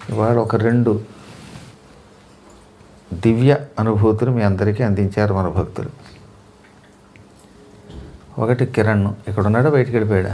ఇవాళ ఒక రెండు దివ్య అనుభూతులు మీ అందరికీ అందించారు మన భక్తులు ఒకటి కిరణ్ ఇక్కడ ఉన్నాడా బయటికి వెళ్ళిపోయాడా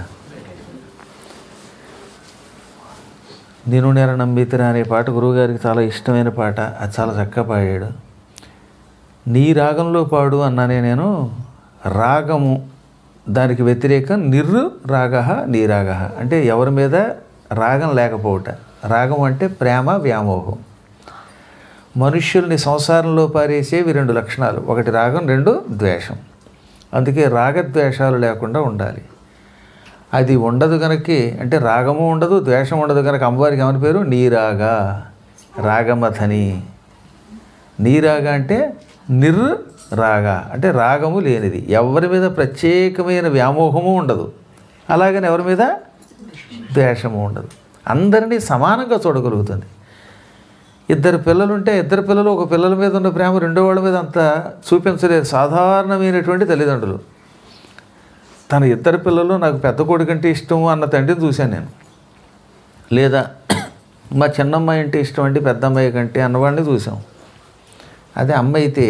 నేను నేర నమ్మితిరా అనే పాట గురువుగారికి చాలా ఇష్టమైన పాట అది చాలా చక్కగా పాడాడు నీ రాగంలో పాడు అన్నానే నేను రాగము దానికి వ్యతిరేకం నిర్రు రాగ నీ రాగ అంటే ఎవరి మీద రాగం లేకపోవట రాగం అంటే ప్రేమ వ్యామోహం మనుష్యుల్ని సంసారంలో పారేసేవి రెండు లక్షణాలు ఒకటి రాగం రెండు ద్వేషం అందుకే రాగద్వేషాలు లేకుండా ఉండాలి అది ఉండదు కనుకే అంటే రాగము ఉండదు ద్వేషం ఉండదు కనుక అమ్మవారికి ఏమని పేరు నీరాగా రాగమథని నీరాగ అంటే నిర్ రాగ అంటే రాగము లేనిది ఎవరి మీద ప్రత్యేకమైన వ్యామోహము ఉండదు అలాగని ఎవరి మీద ద్వేషము ఉండదు అందరినీ సమానంగా చూడగలుగుతుంది ఇద్దరు పిల్లలు ఉంటే ఇద్దరు పిల్లలు ఒక పిల్లల మీద ఉన్న ప్రేమ రెండో వాళ్ళ మీద అంత చూపించలేరు సాధారణమైనటువంటి తల్లిదండ్రులు తన ఇద్దరు పిల్లలు నాకు పెద్ద కొడుకంటే ఇష్టం అన్న తండ్రిని చూశాను నేను లేదా మా చిన్నమ్మాయి అంటే ఇష్టం అంటే పెద్ద అమ్మాయి కంటే అన్నవాడిని చూసాం అదే అమ్మ అయితే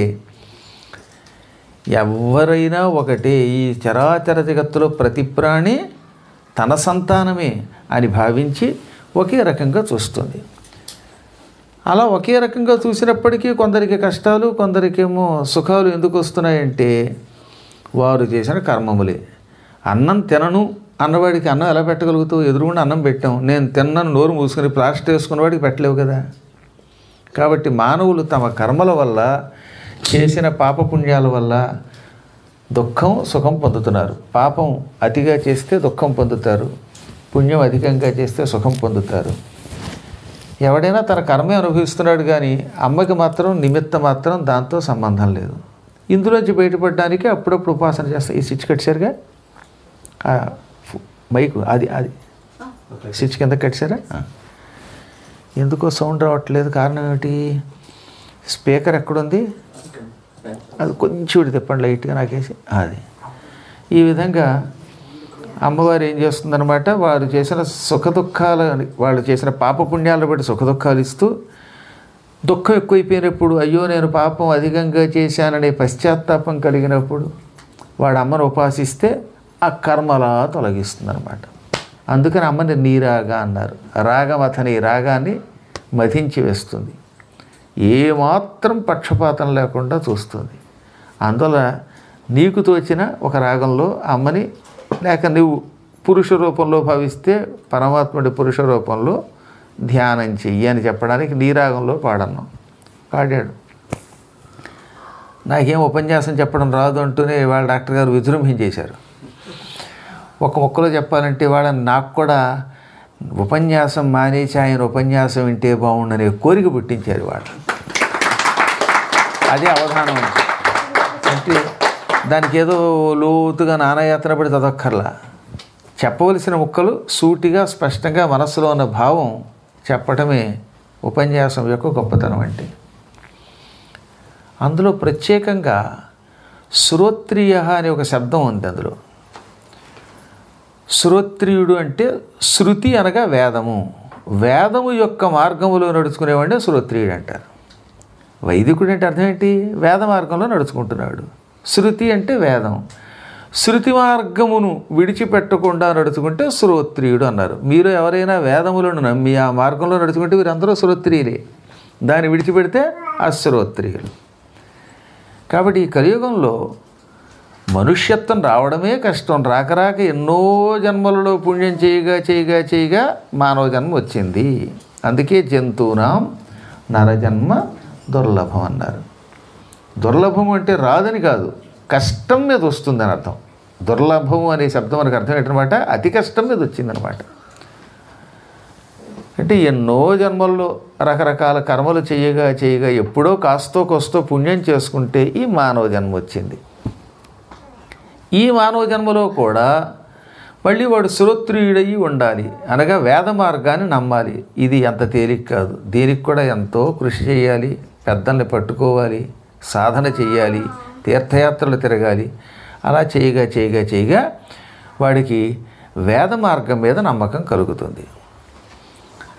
ఎవరైనా ఒకటే ఈ చరాచర జగత్తులో ప్రతి ప్రాణి తన సంతానమే అని భావించి ఒకే రకంగా చూస్తుంది అలా ఒకే రకంగా చూసినప్పటికీ కొందరికి కష్టాలు కొందరికేమో సుఖాలు ఎందుకు వస్తున్నాయంటే వారు చేసిన కర్మములే అన్నం తినను అన్నవాడికి అన్నం ఎలా పెట్టగలుగుతావు ఎదురుగుండా అన్నం పెట్టాం నేను తిన్నాను నోరు మూసుకొని ప్లాస్టర్ వేసుకున్నవాడికి పెట్టలేవు కదా కాబట్టి మానవులు తమ కర్మల వల్ల చేసిన పాపపుణ్యాల వల్ల దుఃఖం సుఖం పొందుతున్నారు పాపం అతిగా చేస్తే దుఃఖం పొందుతారు పుణ్యం అధికంగా చేస్తే సుఖం పొందుతారు ఎవడైనా తన కర్మే అనుభవిస్తున్నాడు కానీ అమ్మకి మాత్రం నిమిత్త మాత్రం దాంతో సంబంధం లేదు ఇందులోంచి బయటపడడానికి అప్పుడప్పుడు ఉపాసన చేస్తా ఈ స్విచ్ కట్టారుగా ఆ ఫు- మైకు అది అది స్విచ్ కింద కట్టారా ఆ. ఎందుకో సౌండ్ రావట్లేదు కారణం ఏమిటి స్పీకర్ ఎక్కడుంది అది కొంచెం ఇటు తిప్పండి లైట్గా నాకేసి అది ఈ విధంగా అమ్మవారు ఏం చేస్తుందన్నమాట వారు చేసిన సుఖ దుఃఖాలు వాళ్ళు చేసిన పాప పుణ్యాలను బట్టి సుఖ దుఃఖాలు ఇస్తూ దుఃఖం ఎక్కువైపోయినప్పుడు అయ్యో నేను పాపం అధికంగా చేశాననే పశ్చాత్తాపం కలిగినప్పుడు వాడు అమ్మను ఉపాసిస్తే ఆ కర్మలా తొలగిస్తుందన్నమాట అందుకని అమ్మని నీరాగా అన్నారు రాగం అతని రాగాన్ని మధించి వేస్తుంది ఏమాత్రం పక్షపాతం లేకుండా చూస్తుంది అందువల్ల నీకు తోచిన ఒక రాగంలో అమ్మని లేక నువ్వు పురుష రూపంలో భావిస్తే పరమాత్ముడి పురుష రూపంలో ధ్యానం చెయ్యి అని చెప్పడానికి నీ రాగంలో పాడన్నాం పాడాడు నాకేం ఉపన్యాసం చెప్పడం రాదు అంటూనే వాళ్ళ డాక్టర్ గారు విజృంభించేశారు ఒక మొక్కలో చెప్పాలంటే వాళ్ళ నాకు కూడా ఉపన్యాసం మానేసి ఆయన ఉపన్యాసం వింటే బాగుండనే కోరిక పుట్టించారు వాళ్ళు అదే అవధానం అంటే అంటే దానికి ఏదో లోతుగా నానాయాత్ర పడి చదవక్కర్లా చెప్పవలసిన ముక్కలు సూటిగా స్పష్టంగా మనస్సులో ఉన్న భావం చెప్పటమే ఉపన్యాసం యొక్క గొప్పతనం అంటే అందులో ప్రత్యేకంగా శ్రోత్రియ అనే ఒక శబ్దం ఉంది అందులో శ్రోత్రియుడు అంటే శృతి అనగా వేదము వేదము యొక్క మార్గములో నడుచుకునేవాడిని శ్రోత్రియుడు అంటారు వైదికుడు అంటే అర్థం ఏంటి వేద మార్గంలో నడుచుకుంటున్నాడు శృతి అంటే వేదం శృతి మార్గమును విడిచిపెట్టకుండా నడుచుకుంటే శ్రోత్రియుడు అన్నారు మీరు ఎవరైనా వేదములను నమ్మి ఆ మార్గంలో నడుచుకుంటే వీరందరూ శ్రోత్రియులే దాన్ని విడిచిపెడితే అశ్రోత్రియులు కాబట్టి ఈ కలియుగంలో మనుష్యత్వం రావడమే కష్టం రాక రాక ఎన్నో జన్మలలో పుణ్యం చేయగా చేయగా చేయగా మానవ జన్మ వచ్చింది అందుకే జంతువునాం నరజన్మ దుర్లభం అన్నారు దుర్లభం అంటే రాదని కాదు కష్టం మీద వస్తుందని అర్థం దుర్లభం అనే శబ్దం మనకు అర్థం ఏంటనమాట అతి కష్టం మీద వచ్చిందనమాట అంటే ఎన్నో జన్మల్లో రకరకాల కర్మలు చేయగా చేయగా ఎప్పుడో కాస్తో కొస్తో పుణ్యం చేసుకుంటే ఈ మానవ జన్మ వచ్చింది ఈ మానవ జన్మలో కూడా మళ్ళీ వాడు శ్రోత్రియుడయి ఉండాలి అనగా వేద మార్గాన్ని నమ్మాలి ఇది అంత తేలిక కాదు దీనికి కూడా ఎంతో కృషి చేయాలి పెద్దల్ని పట్టుకోవాలి సాధన చేయాలి తీర్థయాత్రలు తిరగాలి అలా చేయగా చేయగా చేయగా వాడికి వేద మార్గం మీద నమ్మకం కలుగుతుంది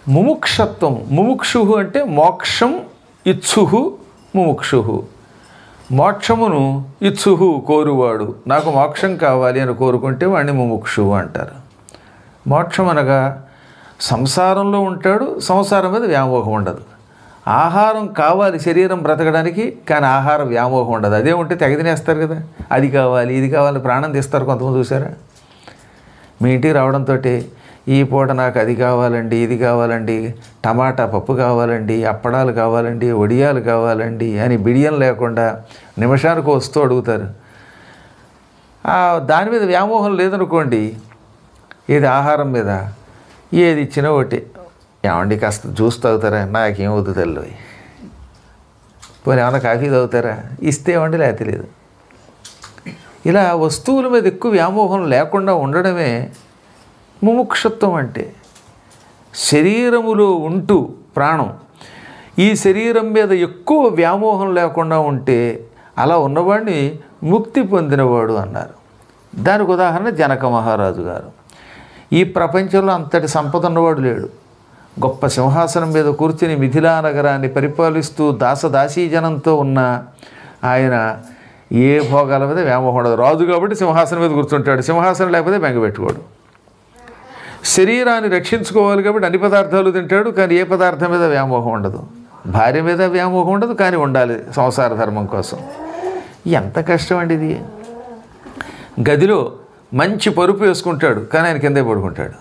ముముక్షత్వం ముముక్షు అంటే మోక్షం ఇచ్చుహు ముముక్షు మోక్షమును ఇచ్చుహు కోరువాడు నాకు మోక్షం కావాలి అని కోరుకుంటే వాడిని ముముక్షు అంటారు మోక్షం అనగా సంసారంలో ఉంటాడు సంసారం మీద వ్యామోహం ఉండదు ఆహారం కావాలి శరీరం బ్రతకడానికి కానీ ఆహార వ్యామోహం ఉండదు అదే ఉంటే తెగ తినేస్తారు కదా అది కావాలి ఇది కావాలి ప్రాణం తీస్తారు కొంతమంది చూసారా మీ ఇంటికి రావడంతో ఈ పూట నాకు అది కావాలండి ఇది కావాలండి టమాటా పప్పు కావాలండి అప్పడాలు కావాలండి వడియాలు కావాలండి అని బిడియం లేకుండా నిమిషానికి వస్తూ అడుగుతారు ఆ, దాని మీద వ్యామోహం లేదనుకోండి ఏది ఆహారం మీద ఏది ఇచ్చినా ఒకటి ఏమండి కాస్త జ్యూస్ తాగుతారా నాకేం వద్దు తెల్లు పోనీ ఏమన్నా కాఫీ తాగుతారా ఇస్తే ఏమండి లేకపోతే లేదు ఇలా వస్తువుల మీద ఎక్కువ వ్యామోహం లేకుండా ఉండడమే ముముక్షత్వం అంటే శరీరములో ఉంటూ ప్రాణం ఈ శరీరం మీద ఎక్కువ వ్యామోహం లేకుండా ఉంటే అలా ఉన్నవాడిని ముక్తి పొందినవాడు అన్నారు దానికి ఉదాహరణ జనక మహారాజు గారు ఈ ప్రపంచంలో అంతటి సంపద ఉన్నవాడు లేడు గొప్ప సింహాసనం మీద కూర్చుని మిథిలా నగరాన్ని పరిపాలిస్తూ దాసదాసీజనంతో ఉన్న ఆయన ఏ భోగాల మీద వ్యామోహం ఉండదు రాజు కాబట్టి సింహాసనం మీద కూర్చుంటాడు సింహాసనం లేకపోతే బెంగ పెట్టుకోడు శరీరాన్ని రక్షించుకోవాలి కాబట్టి అన్ని పదార్థాలు తింటాడు కానీ ఏ పదార్థం మీద వ్యామోహం ఉండదు భార్య మీద వ్యామోహం ఉండదు కానీ ఉండాలి సంసార ధర్మం కోసం ఎంత కష్టం అండి ఇది గదిలో మంచి పరుపు వేసుకుంటాడు కానీ ఆయన కిందే పడుకుంటాడు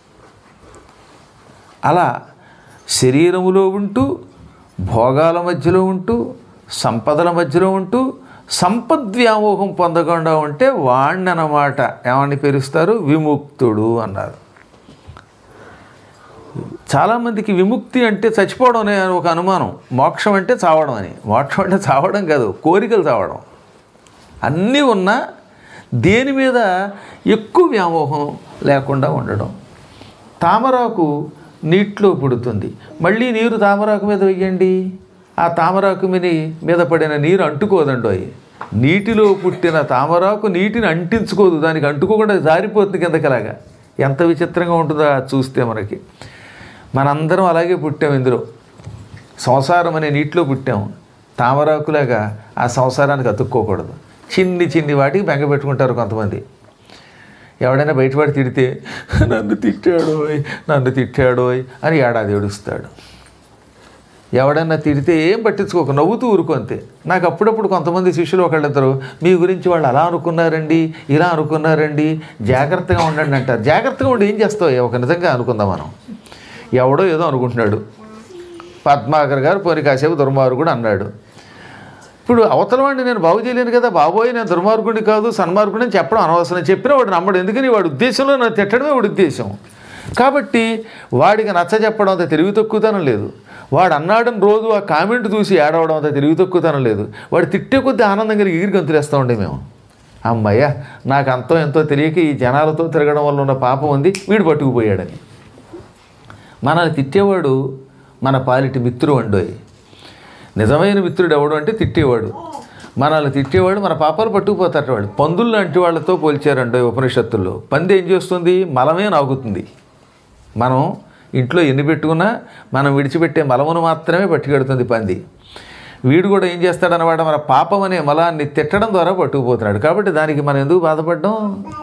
అలా శరీరములో ఉంటూ భోగాల మధ్యలో ఉంటూ సంపదల మధ్యలో ఉంటూ సంపద్వ్యామోహం పొందకుండా ఉంటే వాణ్ణి అన్నమాట ఏమని పిలుస్తారు విముక్తుడు అన్నారు చాలామందికి విముక్తి అంటే చచ్చిపోవడం అనే ఒక అనుమానం మోక్షం అంటే చావడం అని మోక్షం అంటే చావడం కాదు కోరికలు చావడం అన్నీ ఉన్నా దేని మీద ఎక్కువ వ్యామోహం లేకుండా ఉండడం తామరాకు నీటిలో పుడుతుంది మళ్ళీ నీరు తామరాకు మీద వెయ్యండి ఆ తామరాకు మీద మీద పడిన నీరు అంటుకోదండోయ్ నీటిలో పుట్టిన తామరాకు నీటిని అంటించుకోదు దానికి అంటుకోకుండా జారిపోతుంది కిందకిలాగా ఎంత విచిత్రంగా ఉంటుందో అది చూస్తే మనకి మనందరం అలాగే పుట్టాం ఇందులో సంసారం అనే నీటిలో పుట్టాము తామరాకులాగా ఆ సంసారానికి అతుక్కోకూడదు చిన్ని చిన్ని వాటికి బెంగ పెట్టుకుంటారు కొంతమంది ఎవడైనా బయటపడి తిడితే నన్ను తిట్టాడోయ్ నన్ను తిట్టాడోయ్ అని ఏడాది ఏడుస్తాడు ఎవడన్నా తిడితే ఏం పట్టించుకోక నవ్వుతూ ఊరుకో అంతే నాకు అప్పుడప్పుడు కొంతమంది శిష్యులు ఒకళ్ళిద్దరు మీ గురించి వాళ్ళు అలా అనుకున్నారండి ఇలా అనుకున్నారండి జాగ్రత్తగా ఉండండి అంటారు జాగ్రత్తగా ఉండి ఏం చేస్తావు ఒక నిజంగా అనుకుందాం మనం ఎవడో ఏదో అనుకుంటున్నాడు పద్మాకర్ గారు పోని కాసేపు దుర్మార్గుడు అన్నాడు ఇప్పుడు అవతల వాడిని నేను బాగు చేయలేను కదా బాబోయ్ నేను దుర్మార్గుడిని కాదు సన్మార్గుడిని అని చెప్పడం అనవసరం చెప్పిన వాడు నమ్మడు ఎందుకని వాడి ఉద్దేశంలో నన్ను తిట్టడమే వాడి ఉద్దేశం కాబట్టి వాడికి నచ్చ చెప్పడం అంత తెలివి తక్కువతనం లేదు వాడు అన్నాడని రోజు ఆ కామెంట్ చూసి ఏడవడం అంత తెలివి తక్కువతనం లేదు వాడు తిట్టే కొద్దీ ఆనందం కలిగి ఎగిరి గంతులేస్తూ ఉండే మేము అమ్మయ్య నాకు అంతో ఎంతో తెలియక ఈ జనాలతో తిరగడం వల్ల ఉన్న పాపం ఉంది వీడు పట్టుకుపోయాడని మనల్ని తిట్టేవాడు మన పాలిటి మిత్రుడు అండోయ్ నిజమైన మిత్రుడు ఎవడు అంటే తిట్టేవాడు మనల్ని తిట్టేవాడు మన పాపాలు పట్టుకుపోతారు వాడు పందులు లాంటి వాళ్ళతో పోల్చారండి ఉపనిషత్తుల్లో పంది ఏం చేస్తుంది మలమే నాగుతుంది మనం ఇంట్లో ఎన్ని పెట్టుకున్నా మనం విడిచిపెట్టే మలమును మాత్రమే పట్టుకెడుతుంది పంది వీడు కూడా ఏం చేస్తాడన్నమాట మన పాపం అనే మలాన్ని తిట్టడం ద్వారా పట్టుకుపోతున్నాడు కాబట్టి దానికి మనం ఎందుకు బాధపడ్డాం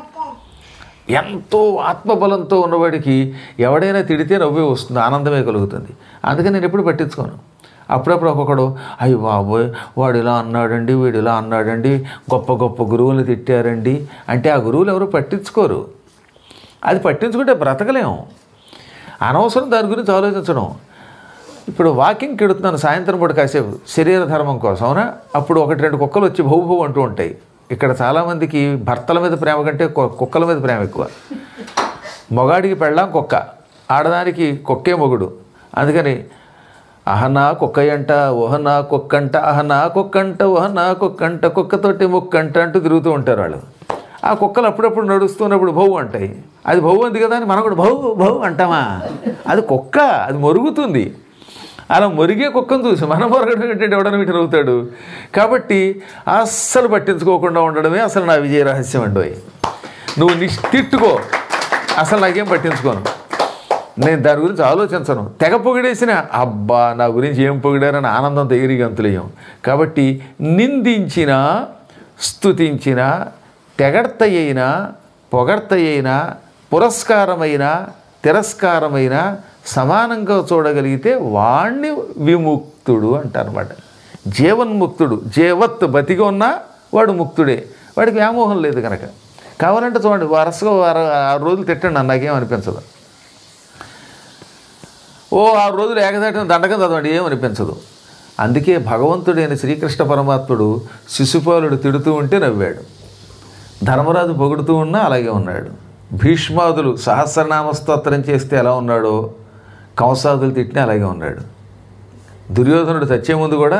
ఎంతో ఆత్మబలంతో ఉన్నవాడికి ఎవడైనా తిడితే నవ్వే వస్తుంది ఆనందమే కలుగుతుంది అందుకని నేను ఎప్పుడు పట్టించుకోను అప్పుడప్పుడు ఒక్కొక్కడు అయ్యి బాబోయ్ వాడు ఇలా అన్నాడండి వీడు ఇలా అన్నాడండి గొప్ప గొప్ప గురువులు తిట్టారండి అంటే ఆ గురువులు ఎవరు పట్టించుకోరు అది పట్టించుకుంటే బ్రతకలేము అనవసరం దాని గురించి ఆలోచించడం ఇప్పుడు వాకింగ్కి వెడుతున్నాను సాయంత్రం పూట కాసేపు శరీర ధర్మం కోసం అవునా అప్పుడు ఒకటి రెండు కుక్కలు వచ్చి భౌ భౌ అంటూ ఉంటాయి ఇక్కడ చాలామందికి భర్తల మీద ప్రేమ కంటే కు- కుక్కల మీద ప్రేమ ఎక్కువ మొగాడికి పెళ్ళాం కుక్క ఆడదానికి కుక్కే మొగుడు అందుకని అహనా కుక్కయంట ఓహనా కుక్కంట అహనా కుక్కంట ఓహనా కుక్కంట కుక్కతోటి ముక్కంట అంటూ తిరుగుతూ ఉంటారు వాళ్ళు ఆ కుక్కలు అప్పుడప్పుడు నడుస్తున్నప్పుడు భౌ అంటాయి అది భౌ అంది కదా అని మనం కూడా భౌ భౌ అంటామా అది కుక్క అది మొరుగుతుంది అలా మొరిగే కుక్కను చూసి మనం మొరగడం ఏంటంటే ఎవడన్నా వీటి నవ్వుతాడు కాబట్టి అస్సలు పట్టించుకోకుండా ఉండడమే అసలు నా విజయ రహస్యం అండి నువ్వు నిష్ తిట్టుకో అసలు నాకేం పట్టించుకోను నేను దాని గురించి ఆలోచించను తెగ పొగిడేసిన అబ్బా నా గురించి ఏం పొగిడారని ఆనందంతో ఎగిరి గంతులేయం కాబట్టి నిందించిన స్తుతించిన తెగడ్తయైన పొగడ్తయైన పురస్కారమైన తిరస్కారమైన సమానంగా చూడగలిగితే వాణ్ణి విముక్తుడు అంటారన్నమాట జీవన్ముక్తుడు జీవత్ బతిగా ఉన్నా వాడు ముక్తుడే వాడికి వ్యామోహం లేదు కనుక కావాలంటే చూడండి వరుసగా వార- ఆరు రోజులు తిట్టండి నన్ను నాకేం అనిపించదు ఓ ఆరు రోజులు ఏకదాటిన దండకం చదవండి ఏమనిపించదు అందుకే భగవంతుడైన శ్రీకృష్ణ పరమాత్ముడు శిశుపాలుడు తిడుతూ ఉంటే నవ్వాడు ధర్మరాజు పొగుడుతూ ఉన్నా అలాగే ఉన్నాడు భీష్మాదులు సహస్రనామ స్తోత్రం చేస్తే ఎలా ఉన్నాడో కంసాదులు తిట్టినా అలాగే ఉన్నాడు దుర్యోధనుడు చచ్చే ముందు కూడా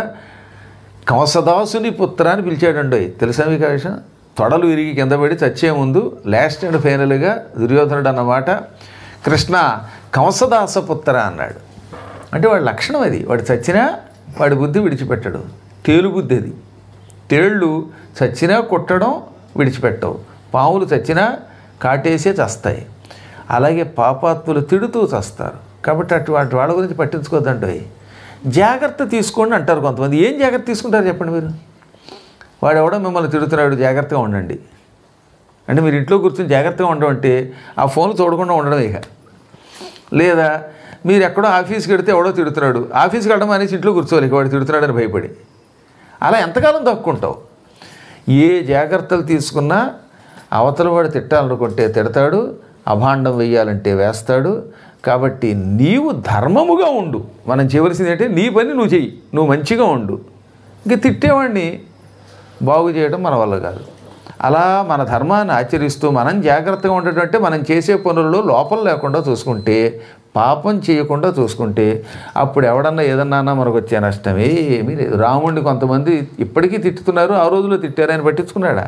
కంసదాసుని పుత్ర అని పిలిచాడండి తెలుసా మీకు ఆ విషయం తొడలు విరిగి కింద పడి చచ్చే ముందు లాస్ట్ అండ్ ఫైనల్గా దుర్యోధనుడు అన్నమాట కృష్ణ కంసదాస పుత్ర అన్నాడు అంటే వాడి లక్షణం అది వాడు చచ్చినా వాడి బుద్ధి విడిచిపెట్టడు తేలు బుద్ధి అది తేళ్ళు చచ్చినా కొట్టడం విడిచిపెట్టవు పాములు చచ్చినా కాటేసే చస్తాయి అలాగే పాపాత్ములు తిడుతూ చస్తారు కాబట్టి అటువంటి వాళ్ళ గురించి పట్టించుకోవద్దండి జాగ్రత్త తీసుకోండి అంటారు కొంతమంది ఏం జాగ్రత్త తీసుకుంటారు చెప్పండి మీరు వాడు ఎవడో మిమ్మల్ని తిడుతున్నాడు జాగ్రత్తగా ఉండండి అంటే మీరు ఇంట్లో కూర్చొని జాగ్రత్తగా ఉండడం అంటే ఆ ఫోన్ చూడకుండా ఉండడం ఇక లేదా మీరు ఎక్కడో ఆఫీస్కి వెడితే ఎవడో తిడుతున్నాడు ఆఫీస్కి వెళ్ళడం అనేసి ఇంట్లో కూర్చోవాలి ఇక వాడు తిడుతున్నాడని భయపడి అలా ఎంతకాలం దక్కుంటావు ఏ జాగ్రత్తలు తీసుకున్నా అవతల వాడు తిట్టాలనుకుంటే తిడతాడు అభాండం వెయ్యాలంటే వేస్తాడు కాబట్టి నీవు ధర్మముగా ఉండు మనం చేయవలసింది ఏంటంటే నీ పని నువ్వు చెయ్యి నువ్వు మంచిగా ఉండు ఇంక తిట్టేవాడిని బాగు చేయడం మన వల్ల కాదు అలా మన ధర్మాన్ని ఆచరిస్తూ మనం జాగ్రత్తగా ఉండటం అంటే మనం చేసే పనుల్లో లోపం లేకుండా చూసుకుంటే పాపం చేయకుండా చూసుకుంటే అప్పుడు ఎవడన్నా ఏదన్నా అన్నా మనకు వచ్చే నష్టం ఏమీ లేదు రాముడిని కొంతమంది ఇప్పటికీ తిట్టుతున్నారు ఆ రోజుల్లో తిట్టారు ఆయన పట్టించుకున్నాడా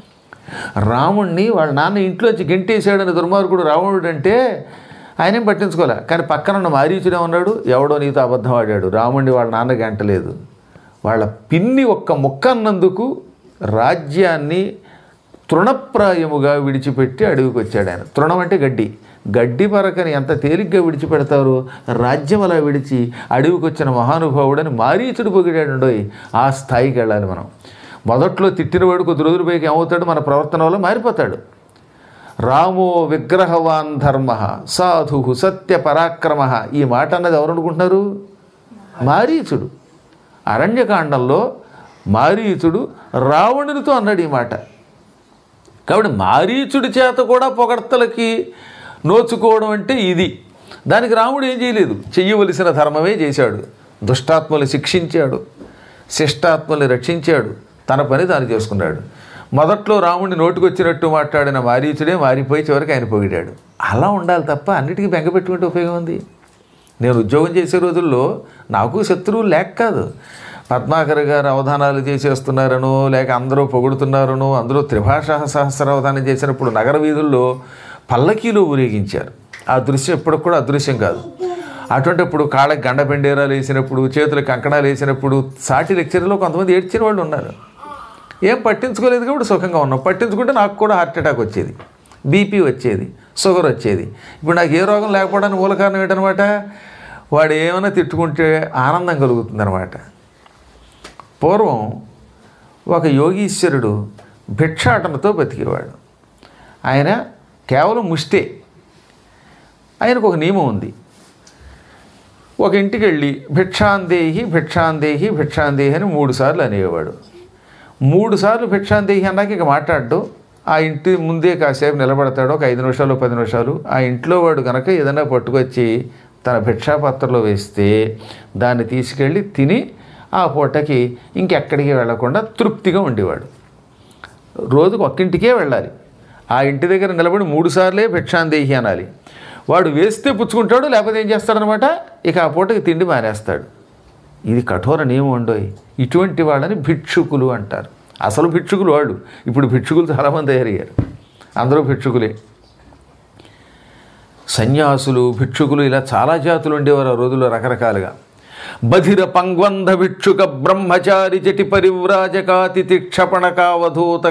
రాముణ్ణి వాళ్ళ నాన్న ఇంట్లోంచి గెంటేశాడని దుర్మార్గుడు రావణుడు అంటే ఆయనేం పట్టించుకోలే కానీ పక్కన ఉన్న మారీచుడే ఉన్నాడు ఎవడో నీతో అబద్ధం ఆడాడు రాముణ్ణి వాళ్ళ నాన్న గంటలేదు వాళ్ళ పిన్ని ఒక్క ముక్క అన్నందుకు రాజ్యాన్ని తృణప్రాయముగా విడిచిపెట్టి అడవికి వచ్చాడు ఆయన తృణం అంటే గడ్డి గడ్డి పరకని ఎంత తేలిగ్గా విడిచిపెడతారో రాజ్యం అలా విడిచి అడవికి వచ్చిన మహానుభావుడని మారీచుడు పొగిడాడండోయ్ ఆ స్థాయికి వెళ్ళాలి మనం మొదట్లో తిట్టినవాడు కొద్ది రోజుల పైకి ఏమవుతాడు మన ప్రవర్తన వల్ల మారిపోతాడు రామో విగ్రహవాన్ ధర్మ సాధు సత్య పరాక్రమ ఈ మాట అన్నది ఎవరు అనుకుంటున్నారు మారీచుడు అరణ్యకాండంలో మారీచుడు రావణునితో అన్నాడు ఈ మాట కాబట్టి మారీచుడి చేత కూడా పొగడ్తలకి నోచుకోవడం అంటే ఇది దానికి రాముడు ఏం చేయలేదు చెయ్యవలసిన ధర్మమే చేశాడు దుష్టాత్మలు శిక్షించాడు శిష్టాత్మల్ని రక్షించాడు తన పని తాను చేసుకున్నాడు మొదట్లో రాముడిని నోటికొచ్చినట్టు మాట్లాడిన మారీచుడే మారిపోయి చివరికి ఆయన పొగిడాడు అలా ఉండాలి తప్ప అన్నిటికీ బెంగ పెట్టుకుంటే ఉపయోగం ఉంది నేను ఉద్యోగం చేసే రోజుల్లో నాకు శత్రువులు లేక కాదు పద్మాకర్ గారు అవధానాలు చేసేస్తున్నారనో లేక అందరూ పొగుడుతున్నారనో అందరూ త్రిభాషా సహస్రావధానం చేసినప్పుడు నగర వీధుల్లో పల్లకీలు ఊరేగించారు ఆ దృశ్యం ఎప్పటికి కూడా అదృశ్యం కాదు అటువంటిప్పుడు కాళ్ళకి గండ పెండేరాలు వేసినప్పుడు చేతులకు కంకణాలు వేసినప్పుడు సాటి లెక్చర్లో కొంతమంది ఏడ్చిన వాళ్ళు ఉన్నారు ఏం పట్టించుకోలేదు కాబట్టి సుఖంగా ఉన్నాం పట్టించుకుంటే నాకు కూడా హార్ట్ అటాక్ వచ్చేది బీపీ వచ్చేది షుగర్ వచ్చేది ఇప్పుడు నాకు ఏ రోగం లేకపోవడానికి మూల కారణం ఏంటనమాట వాడు ఏమైనా తిట్టుకుంటే ఆనందం కలుగుతుందనమాట పూర్వం ఒక యోగీశ్వరుడు భిక్షాటనతో బతికేవాడు ఆయన కేవలం ముష్టే ఆయనకు ఒక నియమం ఉంది ఒక ఇంటికి వెళ్ళి భిక్షాందేహి భిక్షాందేహి భిక్షాందేహి అని మూడు సార్లు అనేవాడు మూడు సార్లు భిక్షాందేహి అన్నాక ఇక మాట్లాడు ఆ ఇంటి ముందే కాసేపు నిలబడతాడు ఒక ఐదు నిమిషాలు పది నిమిషాలు ఆ ఇంట్లో వాడు కనుక ఏదైనా పట్టుకొచ్చి తన భిక్షాపాత్రలో వేస్తే దాన్ని తీసుకెళ్ళి తిని ఆ పూటకి ఇంకెక్కడికి వెళ్లకుండా తృప్తిగా ఉండేవాడు రోజుకు ఒక్కింటికే వెళ్ళాలి ఆ ఇంటి దగ్గర నిలబడి మూడు సార్లే భిక్షాందేహి అనాలి వాడు వేస్తే పుచ్చుకుంటాడు లేకపోతే ఏం చేస్తాడనమాట ఇక ఆ పూటకి తిండి మానేస్తాడు ఇది కఠోర నియమం ఉండోయ్ ఇటువంటి వాళ్ళని భిక్షుకులు అంటారు అసలు భిక్షుకులు వాళ్ళు ఇప్పుడు భిక్షుకులు చాలామంది తయారయ్యారు అందరూ భిక్షుకులే సన్యాసులు భిక్షుకులు ఇలా చాలా జాతులు ఉండేవారు ఆ రోజుల్లో రకరకాలుగా బధిర పంగ్వంధ భిక్షుక బ్రహ్మచారి జటి పరివ్రాజకాతి తిక్షపణ కావధూత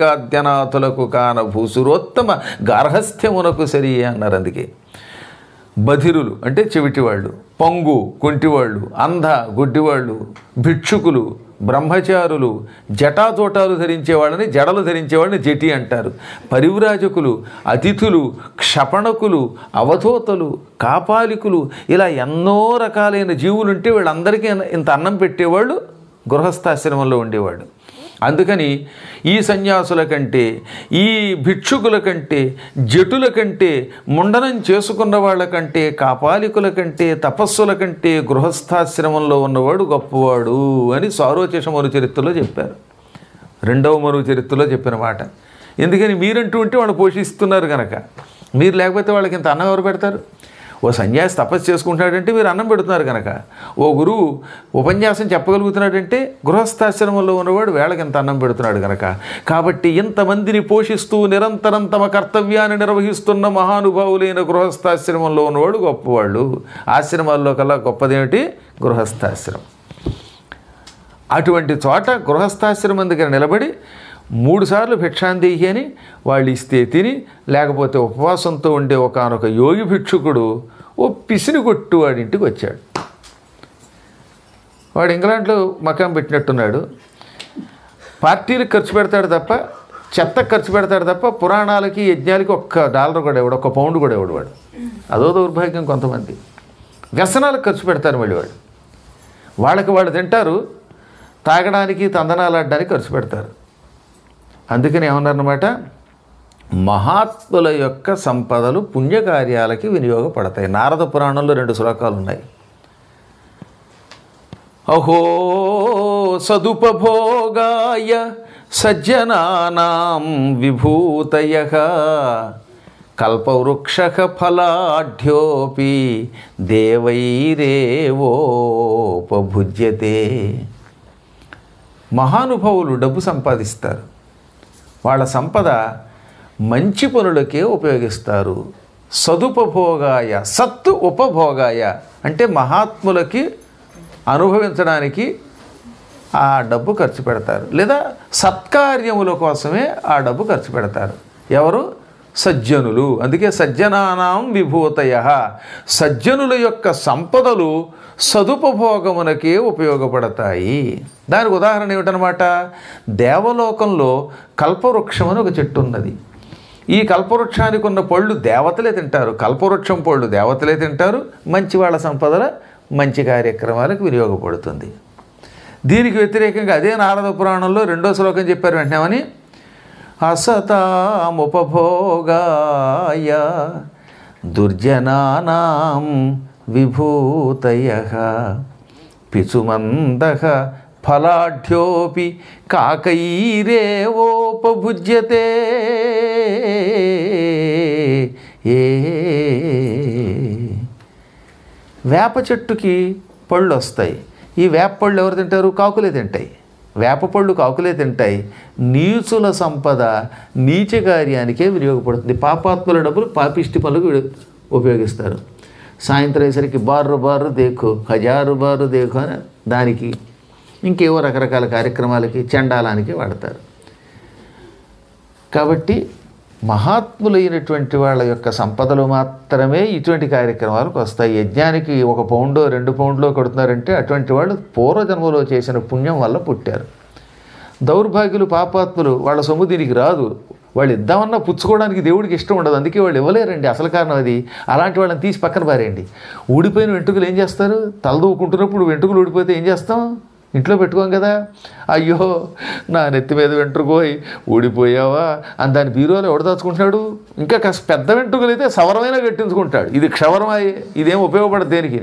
కాపాలికాద్యనాథులకు కాన భూసురోత్తమ గార్హస్థ్యమునకు సరి అన్నారు అందుకే బధిరులు అంటే చెవిటివాళ్ళు పొంగు కుంటివాళ్ళు అంధ గుడ్డివాళ్ళు భిక్షుకులు బ్రహ్మచారులు జటాజోటాలు ధరించే వాళ్ళని జడలు ధరించే వాళ్ళని జటి అంటారు పరివ్రాజకులు అతిథులు క్షపణకులు అవధూతలు కాపాలికులు ఇలా ఎన్నో రకాలైన జీవులుంటే వీళ్ళందరికీ ఇంత అన్నం పెట్టేవాళ్ళు గృహస్థాశ్రమంలో ఉండేవాడు అందుకని ఈ సన్యాసుల కంటే ఈ భిక్షుకుల కంటే జటుల కంటే ముండనం చేసుకున్న వాళ్ళ కంటే కాపాలికుల కంటే తపస్సుల కంటే గృహస్థాశ్రమంలో ఉన్నవాడు గొప్పవాడు అని సారోచేష మరు చరిత్రలో చెప్పారు రెండవ మరువు చరిత్రలో చెప్పిన మాట ఎందుకని మీరంటూ ఉంటే వాళ్ళు పోషిస్తున్నారు కనుక మీరు లేకపోతే వాళ్ళకి ఇంత అన్నం ఎవరు పెడతారు ఓ సన్యాసి తపస్సు చేసుకుంటున్నాడంటే మీరు అన్నం పెడుతున్నారు కనుక ఓ గురువు ఉపన్యాసం చెప్పగలుగుతున్నాడంటే గృహస్థాశ్రమంలో ఉన్నవాడు వేళకి ఇంత అన్నం పెడుతున్నాడు కనుక కాబట్టి ఇంతమందిని పోషిస్తూ నిరంతరం తమ కర్తవ్యాన్ని నిర్వహిస్తున్న మహానుభావులైన గృహస్థాశ్రమంలో ఉన్నవాడు గొప్పవాళ్ళు ఆశ్రమాల్లో కల్లా గొప్పదేమిటి గృహస్థాశ్రమం అటువంటి చోట గృహస్థాశ్రమం దగ్గర నిలబడి మూడుసార్లు భిక్షాందేహి అని వాళ్ళు ఇస్తే తిని లేకపోతే ఉపవాసంతో ఉండే ఒకనొక యోగి భిక్షుకుడు ఓ పిసిని కొట్టు వాడి ఇంటికి వచ్చాడు వాడు ఇంగ్లాండ్లో మకాం పెట్టినట్టున్నాడు పార్టీలకు ఖర్చు పెడతాడు తప్ప చెత్త ఖర్చు పెడతాడు తప్ప పురాణాలకి యజ్ఞాలకి ఒక్క డాలర్ కూడా ఇవ్వడు ఒక్క పౌండ్ కూడా ఇవ్వడు వాడు అదో దౌర్భాగ్యం కొంతమంది వ్యసనాలకు ఖర్చు పెడతారు మళ్ళీ వాడు వాళ్ళకి వాళ్ళు తింటారు తాగడానికి తందనాలు ఆడడానికి ఖర్చు పెడతారు అందుకని ఏమన్నారన్నమాట మహాత్ముల యొక్క సంపదలు పుణ్యకార్యాలకి వినియోగపడతాయి నారద పురాణంలో రెండు శ్లోకాలు ఉన్నాయి అహో సదుపభోగాయ సజ్జనానాం విభూతయ కల్పవృక్ష ఫలాఢ్యోపి దేవైరేవోపభుజ్యతే మహానుభావులు డబ్బు సంపాదిస్తారు వాళ్ళ సంపద మంచి పనులకే ఉపయోగిస్తారు సదుపభోగాయ సత్తు ఉపభోగాయ అంటే మహాత్ములకి అనుభవించడానికి ఆ డబ్బు ఖర్చు పెడతారు లేదా సత్కార్యముల కోసమే ఆ డబ్బు ఖర్చు పెడతారు ఎవరు సజ్జనులు అందుకే సజ్జనానాం విభూతయ సజ్జనుల యొక్క సంపదలు సదుపభోగమునకే ఉపయోగపడతాయి దానికి ఉదాహరణ ఏమిటనమాట దేవలోకంలో కల్పవృక్షం అని ఒక చెట్టు ఉన్నది ఈ కల్పవృక్షానికి ఉన్న పళ్ళు దేవతలే తింటారు కల్పవృక్షం పళ్ళు దేవతలే తింటారు మంచి వాళ్ళ సంపదల మంచి కార్యక్రమాలకు వినియోగపడుతుంది దీనికి వ్యతిరేకంగా అదే నారద పురాణంలో రెండో శ్లోకం చెప్పారు వెంటనేమని అసతాముపభోగాయ దుర్జనానాం విభూతయ పిచుమంద ఫలాఢ్యోపి కాకైరేవోపభుజ్యతే ఏ వేప చెట్టుకి పళ్ళు వస్తాయి ఈ వేప పళ్ళు ఎవరు తింటారు కాకులే తింటాయి వేప పళ్ళు కాకులే తింటాయి నీచుల సంపద నీచ కార్యానికే వినియోగపడుతుంది పాపాత్ముల డబ్బులు పాపిష్టి పనులకు విడి- ఉపయోగిస్తారు సాయంత్రం అయ్యేసరికి బారు బారు దేఖో హజారు బారు దేఖో అని దానికి ఇంకేవో రకరకాల కార్యక్రమాలకి చండాలానికి వాడతారు కాబట్టి మహాత్ములైనటువంటి వాళ్ళ యొక్క సంపదలు మాత్రమే ఇటువంటి కార్యక్రమాలకు వస్తాయి యజ్ఞానికి ఒక పౌండో రెండు పౌండ్లో కొడుతున్నారంటే అటువంటి వాళ్ళు పూర్వజన్మలో చేసిన పుణ్యం వల్ల పుట్టారు దౌర్భాగ్యులు పాపాత్ములు వాళ్ళ సొమ్ము దీనికి రాదు వాళ్ళు ఇద్దామన్నా పుచ్చుకోవడానికి దేవుడికి ఇష్టం ఉండదు అందుకే వాళ్ళు ఇవ్వలేరండి అసలు కారణం అది అలాంటి వాళ్ళని తీసి పక్కన పారేయండి ఊడిపోయిన వెంట్రుకలు ఏం చేస్తారు తలదూకుంటున్నప్పుడు వెంట్రుకలు ఊడిపోతే ఏం చేస్తాం ఇంట్లో పెట్టుకోం కదా అయ్యో నా నెత్తి మీద వెంట్రుకోయి ఊడిపోయావా అని దాని బీరోలో ఎవడు దాచుకుంటున్నాడు ఇంకా కాస్త పెద్ద వెంట్రుకలు అయితే సవరమైన కట్టించుకుంటాడు ఇది క్షవరమాయే ఇదేం ఉపయోగపడదు దేనికి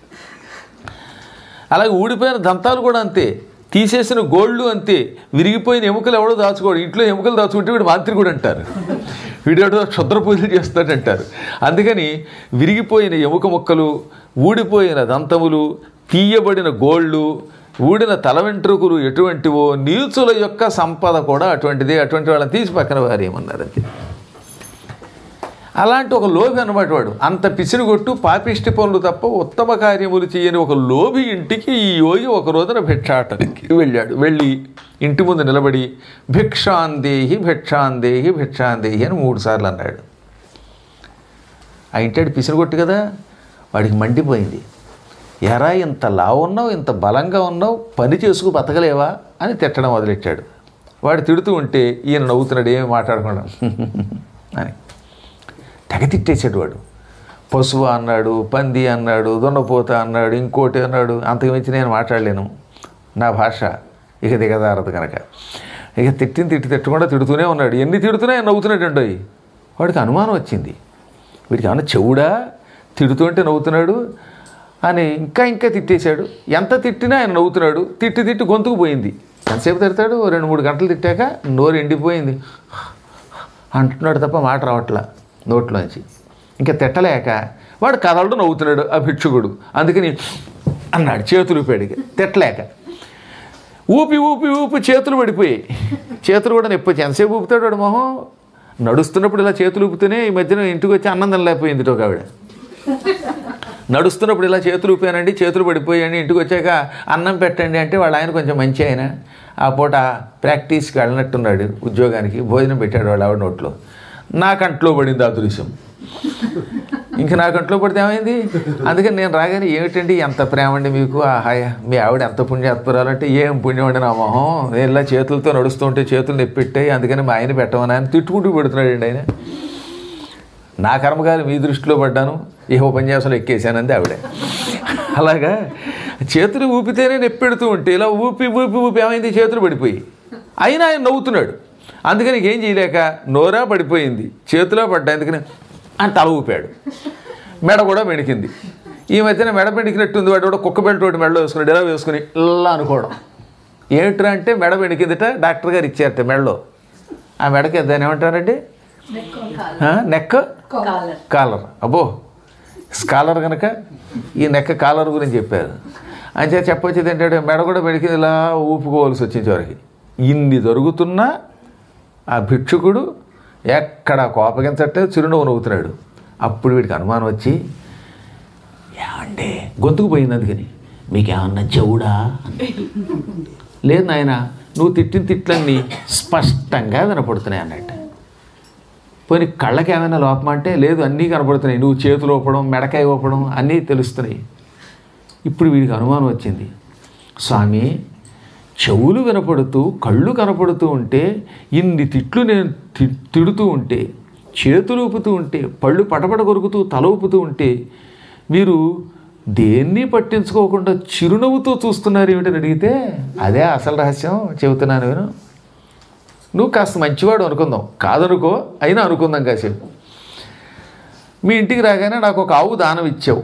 అలాగే ఊడిపోయిన దంతాలు కూడా అంతే తీసేసిన గోళ్ళు అంతే విరిగిపోయిన ఎముకలు ఎవడో దాచుకోడు ఇంట్లో ఎముకలు దాచుకుంటే వీడు మాంత్రికుడు అంటారు వీడు క్షుద్ర పూజలు చేస్తాడంటారు అందుకని విరిగిపోయిన ఎముక ముక్కలు ఊడిపోయిన దంతములు తీయబడిన గోళ్ళు ఊడిన తల వెంట్రుకలు ఎటువంటివో నీచుల యొక్క సంపద కూడా అటువంటిదే అటువంటి వాళ్ళని తీసి పక్కన వారేమన్నారు అంతే అలాంటి ఒక లోభి అన్నమాట వాడు అంత పిసిరిగొట్టు పాపిష్టి పనులు తప్ప ఉత్తమ కార్యములు చేయని ఒక లోభి ఇంటికి ఈ యోగి ఒక రోజున భిక్షాటనికి వెళ్ళాడు వెళ్ళి ఇంటి ముందు నిలబడి భిక్షాందేహి భిక్షాందేహి భిక్షాందేహి అని మూడు సార్లు అన్నాడు ఆ ఇంటాడు పిసినగొట్టు కదా వాడికి మండిపోయింది ఎరా ఇంత లావు ఉన్నావు ఇంత బలంగా ఉన్నావు పని చేసుకు బతకలేవా అని తిట్టడం మొదలెట్టాడు వాడు తిడుతూ ఉంటే ఈయన నవ్వుతున్నాడు ఏమి మాట్లాడకుండా అని తెగ తిట్టేసాడు వాడు పశువు అన్నాడు పంది అన్నాడు దొన్నపోత అన్నాడు ఇంకోటి అన్నాడు అంతకు మించి నేను మాట్లాడలేను నా భాష ఇక దిగదారదు కనుక ఇక తిట్టిన తిట్టి తిట్టకుండా తిడుతూనే ఉన్నాడు ఎన్ని తిడుతున్నా ఆయన నవ్వుతున్నాడు అండి వాడికి అనుమానం వచ్చింది వీడికి ఏమన్నా చెవుడా తిడుతుంటే నవ్వుతున్నాడు అని ఇంకా ఇంకా తిట్టేశాడు ఎంత తిట్టినా ఆయన నవ్వుతున్నాడు తిట్టి తిట్టి గొంతుకు పోయింది ఎంతసేపు తిడతాడు ఓ రెండు మూడు గంటలు తిట్టాక నోరు ఎండిపోయింది అంటున్నాడు తప్ప మాట రావట్లా నోట్లోంచి ఇంకా తిట్టలేక వాడు కదలడు నవ్వుతున్నాడు ఆ భిక్షుకుడు అందుకని అన్నాడు చేతులు ఊపాడికి తిట్టలేక ఊపి ఊపి ఊపి చేతులు పడిపోయాయి చేతులు కూడా నొప్పి వచ్చి ఎంతసేపు ఊపుతాడు వాడు మొహం నడుస్తున్నప్పుడు ఇలా చేతులు ఊపితేనే ఈ మధ్యన ఇంటికి వచ్చి అన్నం తినలేకపోయింది ఒక ఆవిడ నడుస్తున్నప్పుడు ఇలా చేతులు ఊపానండి చేతులు పడిపోయాయండి ఇంటికి వచ్చాక అన్నం పెట్టండి అంటే వాళ్ళ ఆయన కొంచెం మంచి ఆయన ఆ పూట ప్రాక్టీస్కి వెళ్ళినట్టున్నాడు ఉద్యోగానికి భోజనం పెట్టాడు వాళ్ళ ఆవిడ నోట్లో నా కంట్లో పడింది ఆ దృశ్యం ఇంకా నా కంట్లో పడితే ఏమైంది అందుకని నేను రాగానే ఏమిటండి ఎంత ప్రేమ అండి మీకు ఆ హాయ్ మీ ఆవిడ ఎంత పుణ్యాత్పురాలంటే ఏం పుణ్యం అండి నా మొహం నేను ఇలా చేతులతో నడుస్తుంటే చేతులు నొప్పెట్టాయి అందుకని మా ఆయన పెట్టమని ఆయన తిట్టుకుంటూ పెడుతున్నాడండి ఆయన నా కర్మకాలి మీ దృష్టిలో పడ్డాను ఏ ఉపన్యాసంలో ఎక్కేశానంది ఆవిడ అలాగా చేతులు ఊపితేనే నెప్పెడుతూ ఉంటే ఇలా ఊపి ఊపి ఊపి ఏమైంది చేతులు పడిపోయి అయినా ఆయన నవ్వుతున్నాడు అందుకని ఏం చేయలేక నోరా పడిపోయింది చేతిలో పడ్డా అందుకని అని తల ఊపాడు మెడ కూడా మెడికింది ఈ మధ్యన మెడ మెడికినట్టుంది వాడు కూడా కుక్క బెల్ట్ ఒకటి మెడలో వేసుకుని ఇలా వేసుకుని ఇలా అనుకోవడం ఏమిట్రా అంటే మెడ మెడికిందిట డాక్టర్ గారు ఇచ్చారట మెడలో ఆ మెడకి దాన్ని ఏమంటారండి ఆ, నెక్ కాలర్ కాలర్ అబ్బో స్కాలర్ కనుక ఈ నెక్క కాలర్ గురించి చెప్పారు అంతే చెప్పొచ్చేది ఏంటంటే మెడ కూడా మెడికి ఇలా ఊపుకోవాల్సి వచ్చింది చివరికి ఇన్ని జరుగుతున్నా ఆ భిక్షుకుడు ఎక్కడ కోపగించట్టే చిరునవ్వు నవ్వుతున్నాడు అప్పుడు వీడికి అనుమానం వచ్చి ఏమంటే గొంతుకు పోయింది అందుకని మీకేమన్నా చెవుడా లేదు నాయన నువ్వు తిట్టిన తిట్లన్నీ స్పష్టంగా వినపడుతున్నాయి అన్నట్టు పోనీ కళ్ళకి ఏమైనా లోపం అంటే లేదు అన్నీ కనపడుతున్నాయి నువ్వు చేతులు ఊపడం మెడకాయ ఊపడం అన్నీ తెలుస్తున్నాయి ఇప్పుడు వీడికి అనుమానం వచ్చింది స్వామి చెవులు వినపడుతూ కళ్ళు కనపడుతూ ఉంటే ఇన్ని తిట్లు నేను తి తిడుతూ ఉంటే చేతులు ఊపుతూ ఉంటే పళ్ళు పటపట కొరుకుతూ తల ఊపుతూ ఉంటే మీరు దేన్ని పట్టించుకోకుండా చిరునవ్వుతో చూస్తున్నారు ఏమిటని అడిగితే అదే అసలు రహస్యం చెబుతున్నాను నేను నువ్వు కాస్త మంచివాడు అనుకుందాం కాదనుకో అయినా అనుకుందాం కాసేపు మీ ఇంటికి రాగానే నాకు ఒక ఆవు దానం ఇచ్చావు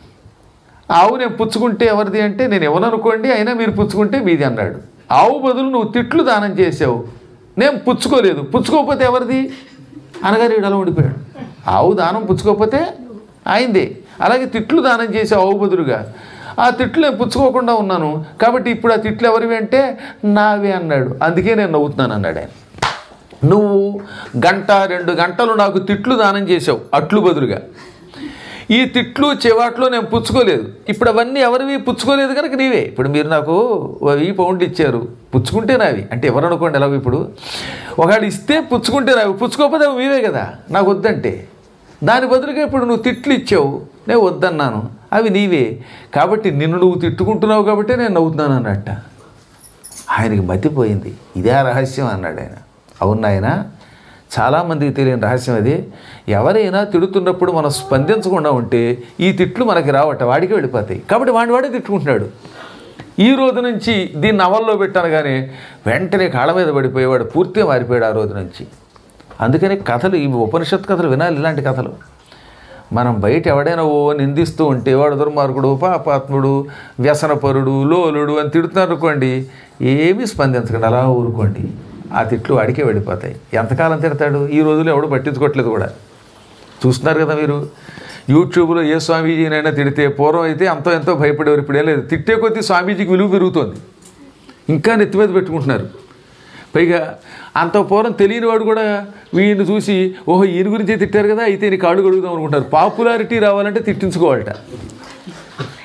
ఆవు నేను పుచ్చుకుంటే ఎవరిది అంటే నేను ఇవ్వననుకోండి అయినా మీరు పుచ్చుకుంటే మీది అన్నాడు ఆవు బదులు నువ్వు తిట్లు దానం చేసావు నేను పుచ్చుకోలేదు పుచ్చుకోకపోతే ఎవరిది అనగానే వీడు అలా ఉండిపోయాడు ఆవు దానం పుచ్చుకోకపోతే ఆయిందే అలాగే తిట్లు దానం చేసే ఆవు బదులుగా ఆ తిట్లు నేను పుచ్చుకోకుండా ఉన్నాను కాబట్టి ఇప్పుడు ఆ తిట్లు ఎవరివి అంటే నావే అన్నాడు అందుకే నేను నవ్వుతున్నాను అన్నాడు ఆయన నువ్వు గంట రెండు గంటలు నాకు తిట్లు దానం చేసావు అట్లు బదులుగా ఈ తిట్లు చివాట్లు నేను పుచ్చుకోలేదు ఇప్పుడు అవన్నీ ఎవరివి పుచ్చుకోలేదు కనుక నీవే ఇప్పుడు మీరు నాకు ఓ వెయ్యి పౌండ్లు ఇచ్చారు పుచ్చుకుంటే నావి అంటే ఎవరు అనుకోండి ఎలాగో ఇప్పుడు ఒకవేళ ఇస్తే పుచ్చుకుంటే నావి పుచ్చుకోకపోతే అవి మీవే కదా నాకు వద్దంటే దాని బదులుగా ఇప్పుడు నువ్వు తిట్లు ఇచ్చావు నేను వద్దన్నాను అవి నీవే కాబట్టి నిన్ను నువ్వు తిట్టుకుంటున్నావు కాబట్టి నేను నవ్వుతున్నాను అన్నట్ట ఆయనకి మతిపోయింది ఇదే ఆ రహస్యం అన్నాడు ఆయన అవును ఆయన చాలామందికి తెలియని రహస్యం అది ఎవరైనా తిడుతున్నప్పుడు మనం స్పందించకుండా ఉంటే ఈ తిట్లు మనకి రావట వాడికి వెళ్ళిపోతాయి కాబట్టి వాడి వాడే తిట్టుకుంటున్నాడు ఈ రోజు నుంచి దీన్ని అవల్లో పెట్టాను కానీ వెంటనే కాళ్ళ మీద పడిపోయేవాడు పూర్తిగా మారిపోయాడు ఆ రోజు నుంచి అందుకని కథలు ఈ ఉపనిషత్ కథలు వినాలి ఇలాంటి కథలు మనం బయట ఎవడైనా ఓ నిందిస్తూ ఉంటే వాడు దుర్మార్గుడు పాపాత్ముడు వ్యసనపరుడు లోలుడు అని తిడుతున్నారు అనుకోండి ఏమీ స్పందించకండి అలా ఊరుకోండి ఆ తిట్లు వాడికే వెళ్ళిపోతాయి ఎంతకాలం తిడతాడు ఈ రోజుల్లో ఎవడు పట్టించుకోవట్లేదు కూడా చూస్తున్నారు కదా మీరు యూట్యూబ్లో ఏ స్వామీజీనైనా తిడితే పూర్వం అయితే అంతో ఎంతో భయపడేవారు ఇప్పుడు ఏం లేదు తిట్టే కొద్దీ స్వామీజీకి విలువ పెరుగుతోంది ఇంకా నెత్తి మీద పెట్టుకుంటున్నారు పైగా అంత పూర్వం తెలియని వాడు కూడా వీడిని చూసి ఓహో ఈయన గురించే తిట్టారు కదా అయితే ఈయన కాళ్ళు కడుగుదాం అనుకుంటారు పాపులారిటీ రావాలంటే తిట్టించుకోవాలట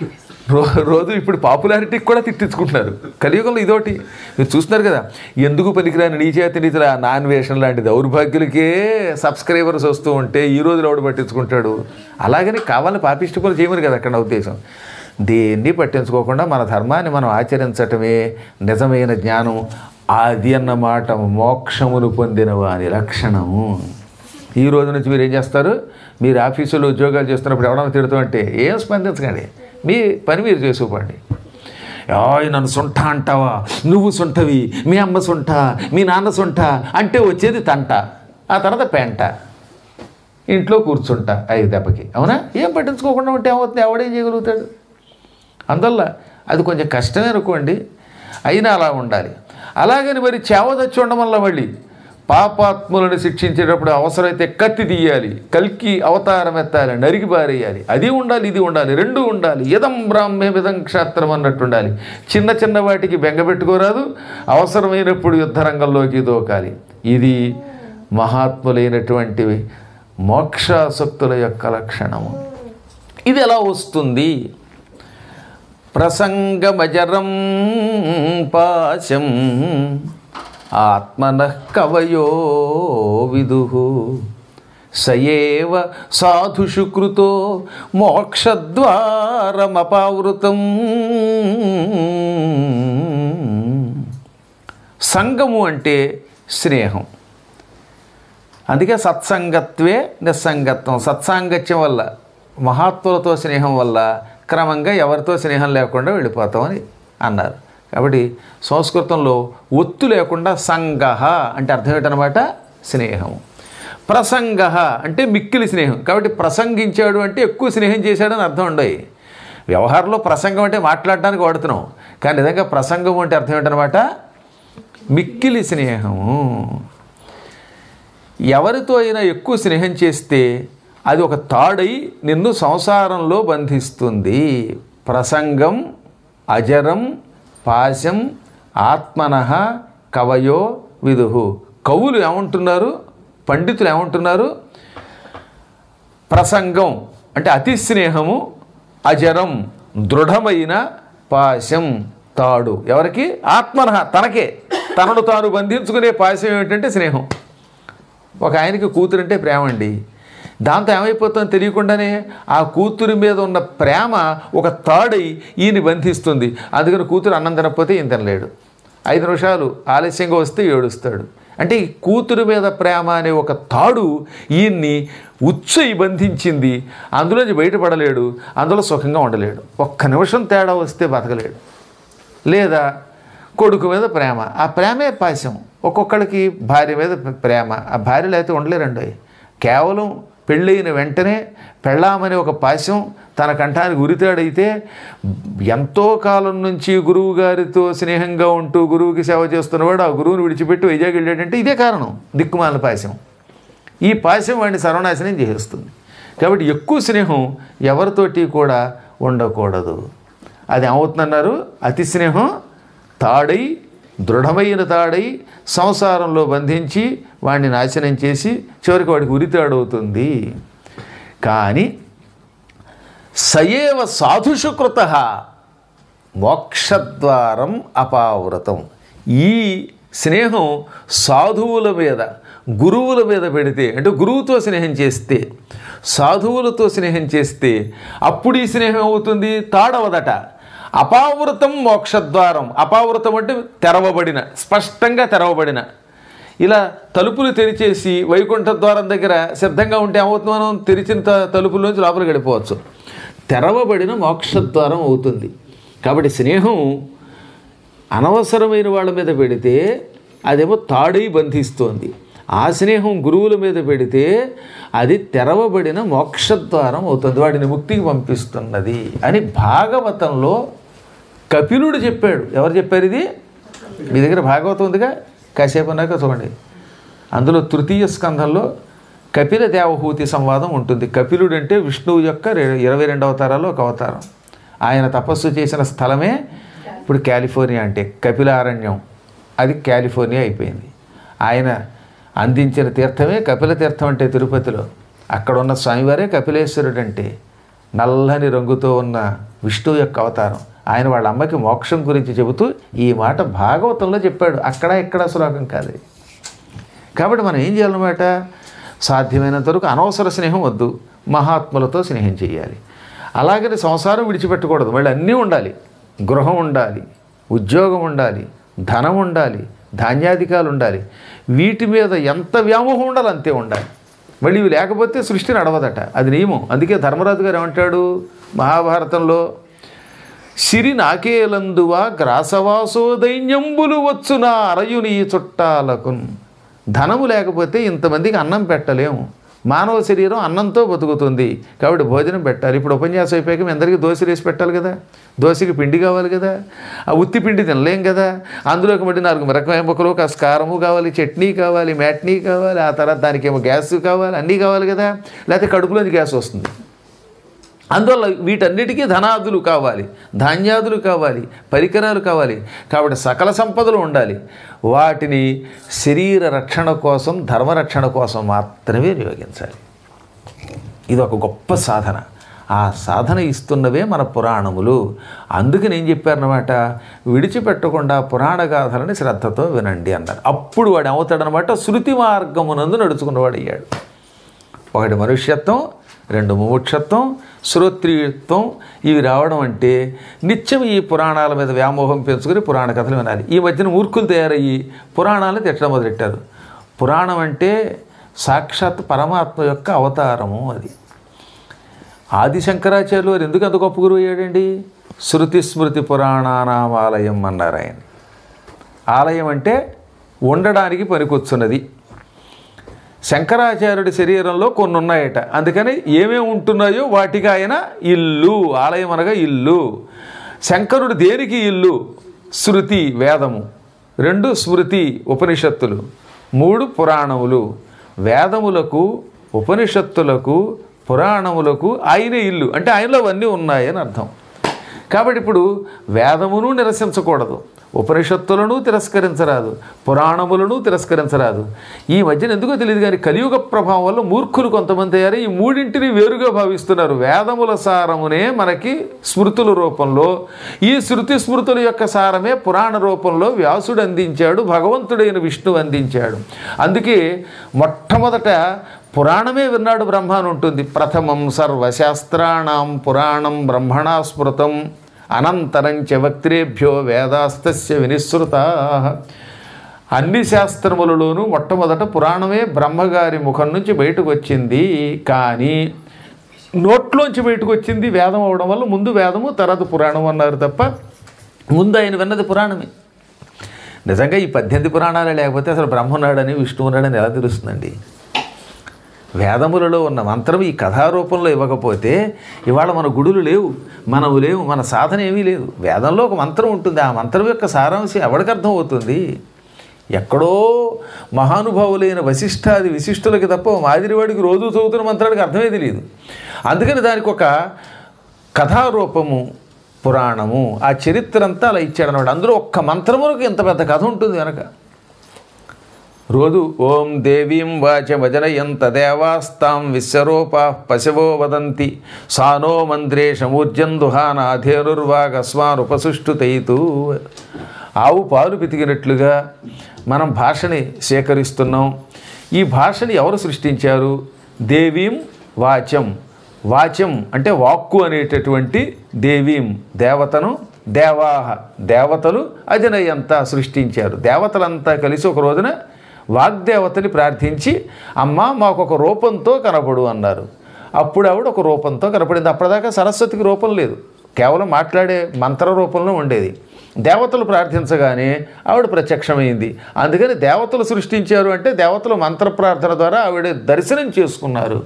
రో రోజు ఇప్పుడు పాపులారిటీకి కూడా తిట్టించుకుంటున్నారు కలియుగంలో ఇదోటి మీరు చూస్తున్నారు కదా ఎందుకు పనికిరాని నీచేత నీతుల నాన్ వేషన్ లాంటి దౌర్భాగ్యులకే సబ్స్క్రైబర్స్ వస్తూ ఉంటే ఈ రోజులో ఎవడు పట్టించుకుంటాడు అలాగని కావాలని పాపిష్టి పనులు చేయమని కదా అక్కడ నా ఉద్దేశం దేన్ని పట్టించుకోకుండా మన ధర్మాన్ని మనం ఆచరించటమే నిజమైన జ్ఞానం అది అన్నమాట మోక్షమును పొందిన వారి లక్షణము ఈ రోజు నుంచి మీరు ఏం చేస్తారు మీరు ఆఫీసులో ఉద్యోగాలు చేస్తున్నప్పుడు ఎవడన్నా తిడుతూ అంటే ఏం స్పందించకండి మీ పని మీరు చేసుకోండి "ఏయ్, నన్ను సొంట అంటావా నువ్వు సొంటవి మీ అమ్మ సొంట మీ నాన్న సొంట అంటే వచ్చేది తంట ఆ తర్వాత పెంట ఇంట్లో కూర్చుంటా ఐదు దెబ్బకి అవునా ఏం పట్టించుకోకుండా ఉంటే ఏమవుతుంది ఎవడేం చేయగలుగుతాడు అందువల్ల అది కొంచెం కష్టమే అనుకోండి అయినా అలా ఉండాలి అలాగని మరి చేవ తెచ్చి ఉండడం వల్ల మళ్ళీ పాపాత్ములను శిక్షించేటప్పుడు అవసరమైతే కత్తి తీయాలి కల్కి అవతారం ఎత్తాలి నరికి పారేయాలి అది ఉండాలి ఇది ఉండాలి రెండు ఉండాలి ఇదం బ్రాహ్మ్య విధం క్షేత్రం అన్నట్టు ఉండాలి చిన్న చిన్న వాటికి బెంగపెట్టుకోరాదు అవసరమైనప్పుడు యుద్ధరంగంలోకి దూకాలి ఇది మహాత్ములైనటువంటివి మోక్షాసక్తుల యొక్క లక్షణము ఇది ఎలా వస్తుంది ప్రసంగమజరం పాశం ఆత్మన కవయో విదు సయేవ సాధుషు కృతో మోక్షద్వారమపావృతం సంగము అంటే స్నేహం అందుకే సత్సంగత్వే నిస్సంగత్వం సత్సాంగత్యం వల్ల మహాత్ములతో స్నేహం వల్ల క్రమంగా ఎవరితో స్నేహం లేకుండా వెళ్ళిపోతామని అన్నారు కాబట్టి సంస్కృతంలో ఒత్తు లేకుండా సంగహ అంటే అర్థం ఏంటనమాట స్నేహం ప్రసంగ అంటే మిక్కిలి స్నేహం కాబట్టి ప్రసంగించాడు అంటే ఎక్కువ స్నేహం చేశాడని అర్థం ఉండయి వ్యవహారంలో ప్రసంగం అంటే మాట్లాడడానికి వాడుతున్నాం కానీ నిజంగా ప్రసంగం అంటే అర్థం ఏంటనమాట మిక్కిలి స్నేహము ఎవరితో అయినా ఎక్కువ స్నేహం చేస్తే అది ఒక తాడై నిన్ను సంసారంలో బంధిస్తుంది ప్రసంగం అజరం పాశం ఆత్మన కవయో విదుహు కవులు ఏమంటున్నారు పండితులు ఏమంటున్నారు ప్రసంగం అంటే అతి స్నేహము అజరం దృఢమైన పాశం తాడు ఎవరికి ఆత్మన తనకే తనను తాను బంధించుకునే పాశం ఏమిటంటే స్నేహం ఒక ఆయనకి కూతురు అంటే ప్రేమ అండి దాంతో ఏమైపోతుందో తెలియకుండానే ఆ కూతురు మీద ఉన్న ప్రేమ ఒక తాడై ఈయన బంధిస్తుంది అందుకని కూతురు అన్నం తినకపోతే ఈయన తినలేడు ఐదు నిమిషాలు ఆలస్యంగా వస్తే ఏడుస్తాడు అంటే ఈ కూతురు మీద ప్రేమ అనే ఒక తాడు ఈయన్ని ఉచ్చయి బంధించింది అందులోంచి బయటపడలేడు అందులో సుఖంగా ఉండలేడు ఒక్క నిమిషం తేడా వస్తే బతకలేడు లేదా కొడుకు మీద ప్రేమ ఆ ప్రేమే పాశం ఒక్కొక్కడికి భార్య మీద ప్రేమ ఆ భార్యలు అయితే ఉండలేరండి కేవలం పెళ్ళైన వెంటనే పెళ్ళామనే ఒక పాశం తన కంఠానికి ఉరితాడైతే ఎంతో కాలం నుంచి గురువు గారితో స్నేహంగా ఉంటూ గురువుకి సేవ చేస్తున్నవాడు ఆ గురువుని విడిచిపెట్టి వైజాగ్ వెళ్ళాడంటే ఇదే కారణం దిక్కుమాల పాశం ఈ పాశం వాడిని సర్వనాశనం చేసేస్తుంది కాబట్టి ఎక్కువ స్నేహం ఎవరితోటి కూడా ఉండకూడదు అది ఏమవుతుందన్నారు అతి స్నేహం తాడై దృఢమైన తాడై సంసారంలో బంధించి వాడిని నాశనం చేసి చివరికి వాడికి ఉరితాడవుతుంది కానీ సయేవ సాధుషుకృత మోక్షద్వారం అపావృతం ఈ స్నేహం సాధువుల మీద గురువుల మీద పెడితే అంటే గురువుతో స్నేహం చేస్తే సాధువులతో స్నేహం చేస్తే అప్పుడు ఈ స్నేహం అవుతుంది తాడవదట అపావృతం మోక్షద్వారం అపావృతం అంటే తెరవబడిన స్పష్టంగా తెరవబడిన ఇలా తలుపులు తెరిచేసి వైకుంఠ ద్వారం దగ్గర సిద్ధంగా ఉంటే ఏమవుతుంది మనం తెరిచిన త- తలుపుల్లోంచి లోపలికి వెళ్ళిపోవచ్చు తెరవబడిన మోక్షద్వారం అవుతుంది కాబట్టి స్నేహం అనవసరమైన వాళ్ళ మీద పెడితే అదేమో తాడై బంధిస్తోంది ఆ స్నేహం గురువుల మీద పెడితే అది తెరవబడిన మోక్షద్వారం అవుతుంది వాడిని ముక్తికి పంపిస్తున్నది అని భాగవతంలో కపిలుడు చెప్పాడు ఎవరు చెప్పారు ఇది మీ దగ్గర భాగవతం ఉందిగా కాసేపు అన్నాక చూడండి అందులో తృతీయ స్కంధంలో కపిల దేవహూతి సంవాదం ఉంటుంది కపిలుడు అంటే విష్ణువు యొక్క రె- ఇరవై రెండు అవతారాల్లో ఒక అవతారం ఆయన తపస్సు చేసిన స్థలమే ఇప్పుడు కాలిఫోర్నియా అంటే కపిలారణ్యం అది కాలిఫోర్నియా అయిపోయింది ఆయన అందించిన తీర్థమే కపిల తీర్థం అంటే తిరుపతిలో అక్కడ ఉన్న స్వామివారే కపిలేశ్వరుడు అంటే నల్లని రంగుతో ఉన్న విష్ణువు యొక్క అవతారం ఆయన వాళ్ళ అమ్మకి మోక్షం గురించి చెబుతూ ఈ మాట భాగవతంలో చెప్పాడు అక్కడ ఇక్కడ శ్లోకం కాదు ఇది. కాబట్టి మనం ఏం చేయాలన్నమాట సాధ్యమైనంత వరకు అనవసర స్నేహం వద్దు మహాత్ములతో స్నేహం చేయాలి అలాగని సంసారం విడిచిపెట్టకూడదు మళ్ళీ అన్నీ ఉండాలి గృహం ఉండాలి ఉద్యోగం ఉండాలి ధనం ఉండాలి ధాన్యాధికాలు ఉండాలి వీటి మీద ఎంత వ్యామోహం ఉండాలి అంతే ఉండాలి మళ్ళీ ఇవి లేకపోతే సృష్టి నడవదట అది నియమం అందుకే ధర్మరాజు గారు ఏమంటాడు మహాభారతంలో సిరి నాకేలందువా గ్రాసవాసో దైన్యంబులు వచ్చునా అరయుని చుట్టాలకు ధనము లేకపోతే ఇంతమందికి అన్నం పెట్టలేము మానవ శరీరం అన్నంతో బతుకుతుంది కాబట్టి భోజనం పెట్టాలి ఇప్పుడు ఉపన్యాసం అయిపోయాక మీ అందరికీ దోశ వేసి పెట్టాలి కదా దోశకి పిండి కావాలి కదా ఆ ఉత్తి పిండి తినలేం కదా అందులోకి మళ్ళీ నాలుగు మిరకాయ ముక్కలు కాస్త కారము కావాలి చట్నీ కావాలి మ్యాట్నీ కావాలి ఆ తర్వాత దానికి ఏమో గ్యాస్ కావాలి అన్నీ కావాలి కదా లేకపోతే కడుపులోంచి గ్యాస్ వస్తుంది అందువల్ల వీటన్నిటికీ ధనాదులు కావాలి ధాన్యాదులు కావాలి పరికరాలు కావాలి కాబట్టి సకల సంపదలు ఉండాలి వాటిని శరీర రక్షణ కోసం ధర్మరక్షణ కోసం మాత్రమే వినియోగించాలి ఇది ఒక గొప్ప సాధన ఆ సాధన ఇస్తున్నవే మన పురాణములు అందుకని ఏం చెప్పారనమాట విడిచిపెట్టకుండా పురాణ గాథలని శ్రద్ధతో వినండి అన్నారు అప్పుడు వాడు అవుతాడనమాట శృతి మార్గమునందు నడుచుకున్నవాడు అయ్యాడు ఒకటి మనుష్యత్వం రెండు ముముక్షత్వం శ్రోత్రియత్వం ఇవి రావడం అంటే నిత్యం ఈ పురాణాల మీద వ్యామోహం పెంచుకొని పురాణ కథలు వినాలి ఈ మధ్యన మూర్ఖులు తయారయ్యి పురాణాలను తిట్టడం మొదలెట్టారు పురాణం అంటే సాక్షాత్ పరమాత్మ యొక్క అవతారము అది ఆది శంకరాచార్యులు వారు ఎందుకు అంత గొప్ప గురువు అయ్యాడండి శృతి స్మృతి పురాణానామాలయం అన్నారు ఆయన ఆలయం అంటే ఉండడానికి పనికొచ్చున్నది శంకరాచార్యుడి శరీరంలో కొన్ని ఉన్నాయట అందుకని ఏమేమి ఉంటున్నాయో వాటికి ఆయన ఇల్లు ఆలయం అనగా ఇల్లు శంకరుడు దేనికి ఇల్లు శృతి వేదము రెండు స్మృతి ఉపనిషత్తులు మూడు పురాణములు వేదములకు ఉపనిషత్తులకు పురాణములకు ఆయనే ఇల్లు అంటే ఆయనలో అవన్నీ ఉన్నాయని అర్థం కాబట్టి ఇప్పుడు వేదమును నిరసించకూడదు ఉపనిషత్తులను తిరస్కరించరాదు పురాణములను తిరస్కరించరాదు ఈ మధ్యన ఎందుకో తెలియదు కానీ కలియుగ ప్రభావం వల్ల మూర్ఖులు కొంతమంది అయ్యారు ఈ మూడింటిని వేరుగా భావిస్తున్నారు వేదముల సారమునే మనకి స్మృతుల రూపంలో ఈ శృతి స్మృతుల యొక్క సారమే పురాణ రూపంలో వ్యాసుడు అందించాడు భగవంతుడైన విష్ణువు అందించాడు అందుకే మొట్టమొదట పురాణమే విన్నాడు బ్రహ్మ అని ఉంటుంది ప్రథమం సర్వశాస్త్రాణం పురాణం బ్రహ్మణా స్మృతం అనంతరం చ వక్త్రేభ్యో వేదాస్తస్య వినిశ్రుత అన్ని శాస్త్రములలోనూ మొట్టమొదట పురాణమే బ్రహ్మగారి ముఖం నుంచి బయటకు వచ్చింది కానీ నోట్లోంచి బయటకు వచ్చింది వేదం అవడం వల్ల ముందు వేదము తర్వాత పురాణం అన్నారు తప్ప ముందు ఆయన విన్నది పురాణమే నిజంగా ఈ పద్దెనిమిది పురాణాలే లేకపోతే అసలు బ్రహ్మ ఉన్నాడని విష్ణువు ఉన్నాడని ఎలా తెలుస్తుందండి వేదములలో ఉన్న మంత్రం ఈ కథారూపంలో ఇవ్వకపోతే ఇవాళ మన గుడులు లేవు మనము లేవు మన సాధన ఏమీ లేదు వేదంలో ఒక మంత్రం ఉంటుంది ఆ మంత్రం యొక్క సారాంశం ఎవరికి అర్థం అవుతుంది ఎక్కడో మహానుభావులైన వశిష్ఠాది విశిష్టులకి తప్ప మాదిరివాడికి రోజు చదువుతున్న మంత్రానికి అర్థమే తెలియదు అందుకని దానికి ఒక కథారూపము పురాణము ఆ చరిత్ర అంతా అలా ఇచ్చాడనమాట అందులో ఒక్క మంత్రములకు ఇంత పెద్ద కథ ఉంటుంది వెనక రోజు ఓం దేవీం వాచమజనయంత దేవాస్తాం విశ్వరూపా పశవో వదంతి సానో మంత్రేషమూర్జం దుహానాధేనుర్వాగస్మానుపసుష్టుతైతూ ఆవు పాలు పితికినట్లుగా మనం భాషని సేకరిస్తున్నాం ఈ భాషని ఎవరు సృష్టించారు దేవీం వాచం వాచం అంటే వాక్కు అనేటటువంటి దేవీం దేవతను దేవాహ దేవతలు అజనయంతా సృష్టించారు దేవతలంతా కలిసి ఒక రోజున వాగ్దేవతని ప్రార్థించి అమ్మ మాకు ఒక రూపంతో కనపడు అన్నారు అప్పుడు ఆవిడ ఒక రూపంతో కనపడింది అప్పటిదాకా సరస్వతికి రూపం లేదు కేవలం మాట్లాడే మంత్ర రూపంలో ఉండేది దేవతలు ప్రార్థించగానే ఆవిడ ప్రత్యక్షమైంది అందుకని దేవతలు సృష్టించారు అంటే దేవతలు మంత్ర ప్రార్థన ద్వారా ఆవిడ దర్శనం చేసుకున్నారు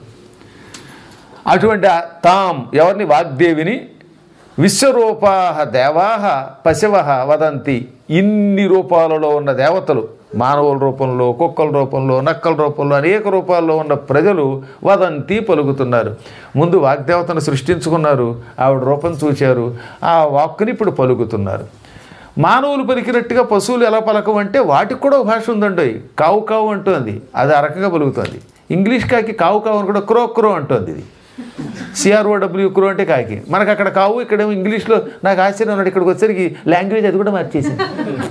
అటువంటి ఆ తాం ఎవరిని వాగ్దేవిని విశ్వరూపాహ దేవాహ పశవ వదంతి ఇన్ని రూపాలలో ఉన్న దేవతలు మానవుల రూపంలో కుక్కల రూపంలో నక్కల రూపంలో అనేక రూపాల్లో ఉన్న ప్రజలు వదంతి పలుకుతున్నారు ముందు వాగ్దేవతను సృష్టించుకున్నారు ఆవిడ రూపం చూశారు ఆ వాక్కుని ఇప్పుడు పలుకుతున్నారు మానవులు పలికినట్టుగా పశువులు ఎలా పలకమంటే వాటికి కూడా ఒక భాష ఉందండి కావు కావు అంటుంది అది ఆ రకంగా పలుకుతుంది ఇంగ్లీష్ కాకి కావు కావు అని కూడా క్రో క్రో అంటుంది ఇది సిఆర్ఓడబ్ల్యూ క్రో అంటే కాకి మనకు అక్కడ కావు ఇక్కడేమో ఇంగ్లీష్లో నాకు ఆశ్చర్యం ఉన్నాడు ఇక్కడికి వచ్చేసరికి లాంగ్వేజ్ అది కూడా మార్చేసింది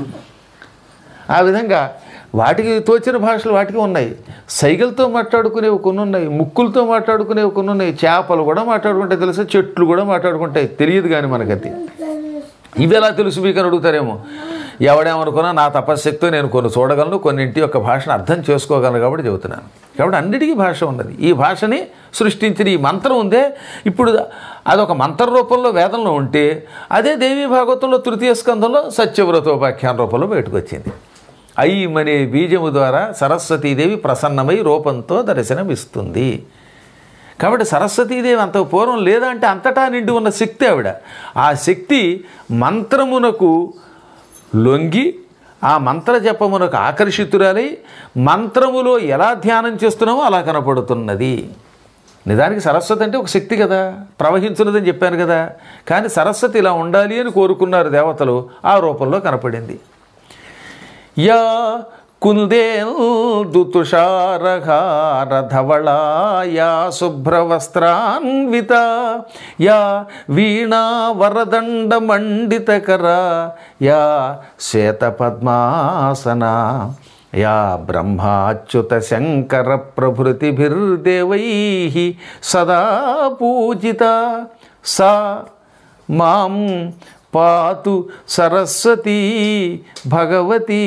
ఆ విధంగా వాటికి తోచిన భాషలు వాటికి ఉన్నాయి సైగలతో మాట్లాడుకునేవి కొన్ని ఉన్నాయి ముక్కులతో మాట్లాడుకునేవి కొన్ని ఉన్నాయి చేపలు కూడా మాట్లాడుకుంటాయి తెలుసా చెట్లు కూడా మాట్లాడుకుంటాయి తెలియదు కానీ మనకది ఇవి ఎలా తెలుసు మీకు అని అడుగుతారేమో ఎవడేమనుకున్నా నా తపశ్శక్తితో నేను కొన్ని చూడగలను కొన్నింటి యొక్క భాషను అర్థం చేసుకోగలను కాబట్టి చెబుతున్నాను కాబట్టి అన్నిటికీ భాష ఉన్నది ఈ భాషని సృష్టించిన ఈ మంత్రం ఉందే ఇప్పుడు అదొక మంత్ర రూపంలో వేదంలో ఉంటే అదే దేవీ భాగవతంలో తృతీయ స్కందంలో సత్యవ్రతోపాఖ్యాన రూపంలో బయటకు వచ్చింది ఐమనే బీజము ద్వారా సరస్వతీదేవి ప్రసన్నమై రూపంతో దర్శనమిస్తుంది కాబట్టి సరస్వతీదేవి అంత పూర్వం లేదా అంటే అంతటా నిండి ఉన్న శక్తి ఆవిడ ఆ శక్తి మంత్రమునకు లొంగి ఆ మంత్ర జపమునకు ఆకర్షితురాలై మంత్రములో ఎలా ధ్యానం చేస్తున్నామో అలా కనపడుతున్నది నిజానికి సరస్వతి అంటే ఒక శక్తి కదా ప్రవహించున్నదని చెప్పాను కదా కానీ సరస్వతి ఇలా ఉండాలి అని కోరుకున్నారు దేవతలు ఆ రూపంలో కనపడింది యా కుందేందు తుషారహారధవళా యా శుభ్రవస్త్రాన్విత యా వీణా వరదండ మండితకర యా శ్వేతపద్మాసన యా బ్రహ్మాచ్యుత శంకర ప్రభృతిభిర్దేవై సదా పూజిత సా మాం పాతు సరస్వతీ భగవతి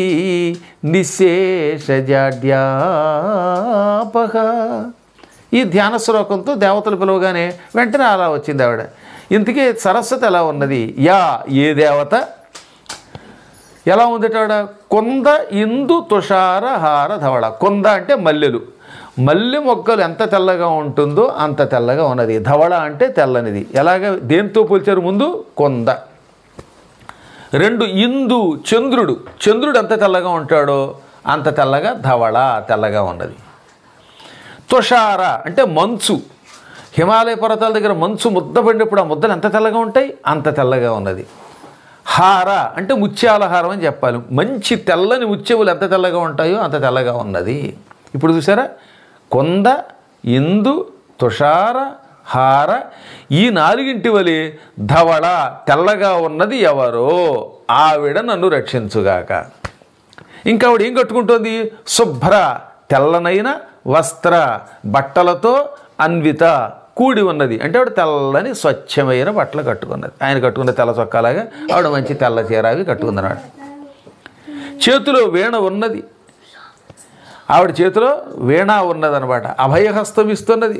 నిశేషజాడ్యాపక ఈ ధ్యాన శ్లోకంతో దేవతలు పిలవగానే వెంటనే అలా వచ్చింది ఆవిడ ఇంతకీ సరస్వతి ఎలా ఉన్నది యా ఏ దేవత ఎలా ఉందట ఆవిడ కొంద ఇందు తుషార హార ధవళ కొంద అంటే మల్లెలు మల్లె మొక్కలు ఎంత తెల్లగా ఉంటుందో అంత తెల్లగా ఉన్నది ధవళ అంటే తెల్లనిది ఎలాగ దేంతో పోల్చారు ముందు కొంద రెండు ఇందు చంద్రుడు చంద్రుడు ఎంత తెల్లగా ఉంటాడో అంత తెల్లగా ధవళ తెల్లగా ఉన్నది తుషార అంటే మంచు హిమాలయ పర్వతాల దగ్గర మంచు ముద్ద పడినప్పుడు ఆ ముద్దలు ఎంత తెల్లగా ఉంటాయి అంత తెల్లగా ఉన్నది హార అంటే ముత్యాల హారం అని చెప్పాలి మంచి తెల్లని ముత్యములు ఎంత తెల్లగా ఉంటాయో అంత తెల్లగా ఉన్నది ఇప్పుడు చూసారా కొంద ఇందు తుషార హార ఈ నాలుగింటి వలె ధవళ తెల్లగా ఉన్నది ఎవరో ఆవిడ నన్ను రక్షించుగాక ఇంకా ఆవిడ ఏం కట్టుకుంటోంది శుభ్ర తెల్లనైన వస్త్ర బట్టలతో అన్విత కూడి ఉన్నది అంటే ఆవిడ తెల్లని స్వచ్ఛమైన బట్టలు కట్టుకున్నది ఆయన కట్టుకున్న తెల్ల చొక్కాలాగా ఆవిడ మంచి తెల్ల చీర అవి కట్టుకుందన్నాడు చేతిలో వీణ ఉన్నది ఆవిడ చేతిలో వీణ ఉన్నదనమాట అభయహస్తం ఇస్తున్నది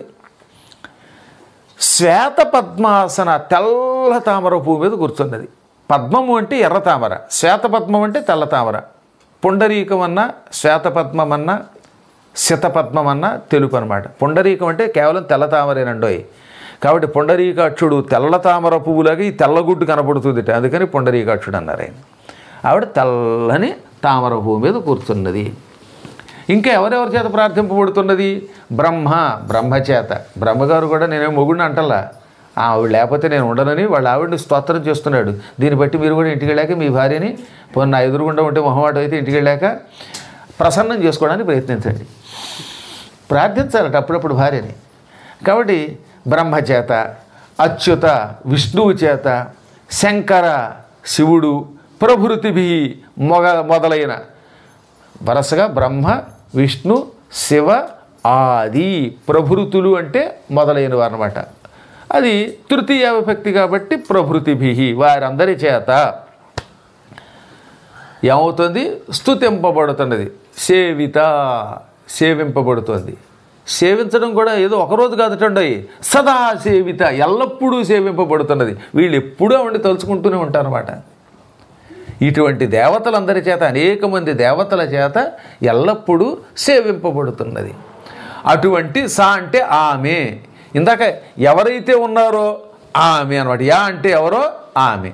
శ్వేత పద్మాసన తెల్ల తామర పువ్వు మీద కూర్చున్నది పద్మము అంటే ఎర్ర తామర శ్వేత పద్మం అంటే తెల్ల తామర పుండరీకం అన్నా శ్వేత పద్మం అన్నా శతపద్మం అన్నా తెలుపు అనమాట పుండరీకం అంటే కేవలం తెల్ల తామరేనండోయ్ కాబట్టి పుండరీకాక్షుడు తెల్ల తామర పువ్వులాగా ఈ తెల్లగుడ్డు కనపడుతుంది అందుకని పుండరీకాక్షుడు అన్నారు ఆయన ఆవిడ తెల్లని తామర పువ్వు మీద కూర్చున్నది ఇంకా ఎవరెవరి చేత ప్రార్థింపబడుతున్నది బ్రహ్మ బ్రహ్మ చేత బ్రహ్మగారు కూడా నేనేం మొగుడిని అంటల్లా ఆ, ఆవిడ లేకపోతే నేను ఉండనని వాళ్ళ ఆవిడని స్తోత్రం చేస్తున్నాడు దీన్ని బట్టి మీరు కూడా ఇంటికి వెళ్ళాక మీ భార్యని పోనీ నా ఎదురుగుండా ఉంటే మొహమాట అయితే ఇంటికి వెళ్ళాక ప్రసన్నం చేసుకోవడానికి ప్రయత్నించండి ప్రార్థించాలట అప్పుడప్పుడు భార్యని కాబట్టి బ్రహ్మ చేత అచ్యుత విష్ణువు చేత శంకర శివుడు ప్రభృతిభి మొగ మొదలైన వరుసగా బ్రహ్మ విష్ణు శివ ఆది ప్రభృతులు అంటే మొదలైనవి అన్నమాట అది తృతీయ విభక్తి కాబట్టి ప్రభృతిభి వారందరి చేత ఏమవుతుంది స్తుతింపబడుతున్నది సేవిత సేవింపబడుతుంది సేవించడం కూడా ఏదో ఒకరోజు కాదటండి సదా సేవిత ఎల్లప్పుడూ సేవింపబడుతున్నది వీళ్ళు ఎప్పుడూ ఆవిడ తలుచుకుంటూనే ఉంటారన్నమాట ఇటువంటి దేవతలందరి చేత అనేక మంది దేవతల చేత ఎల్లప్పుడూ సేవింపబడుతున్నది అటువంటి సా అంటే ఆమె ఇందాక ఎవరైతే ఉన్నారో ఆమె అనమాట యా అంటే ఎవరో ఆమె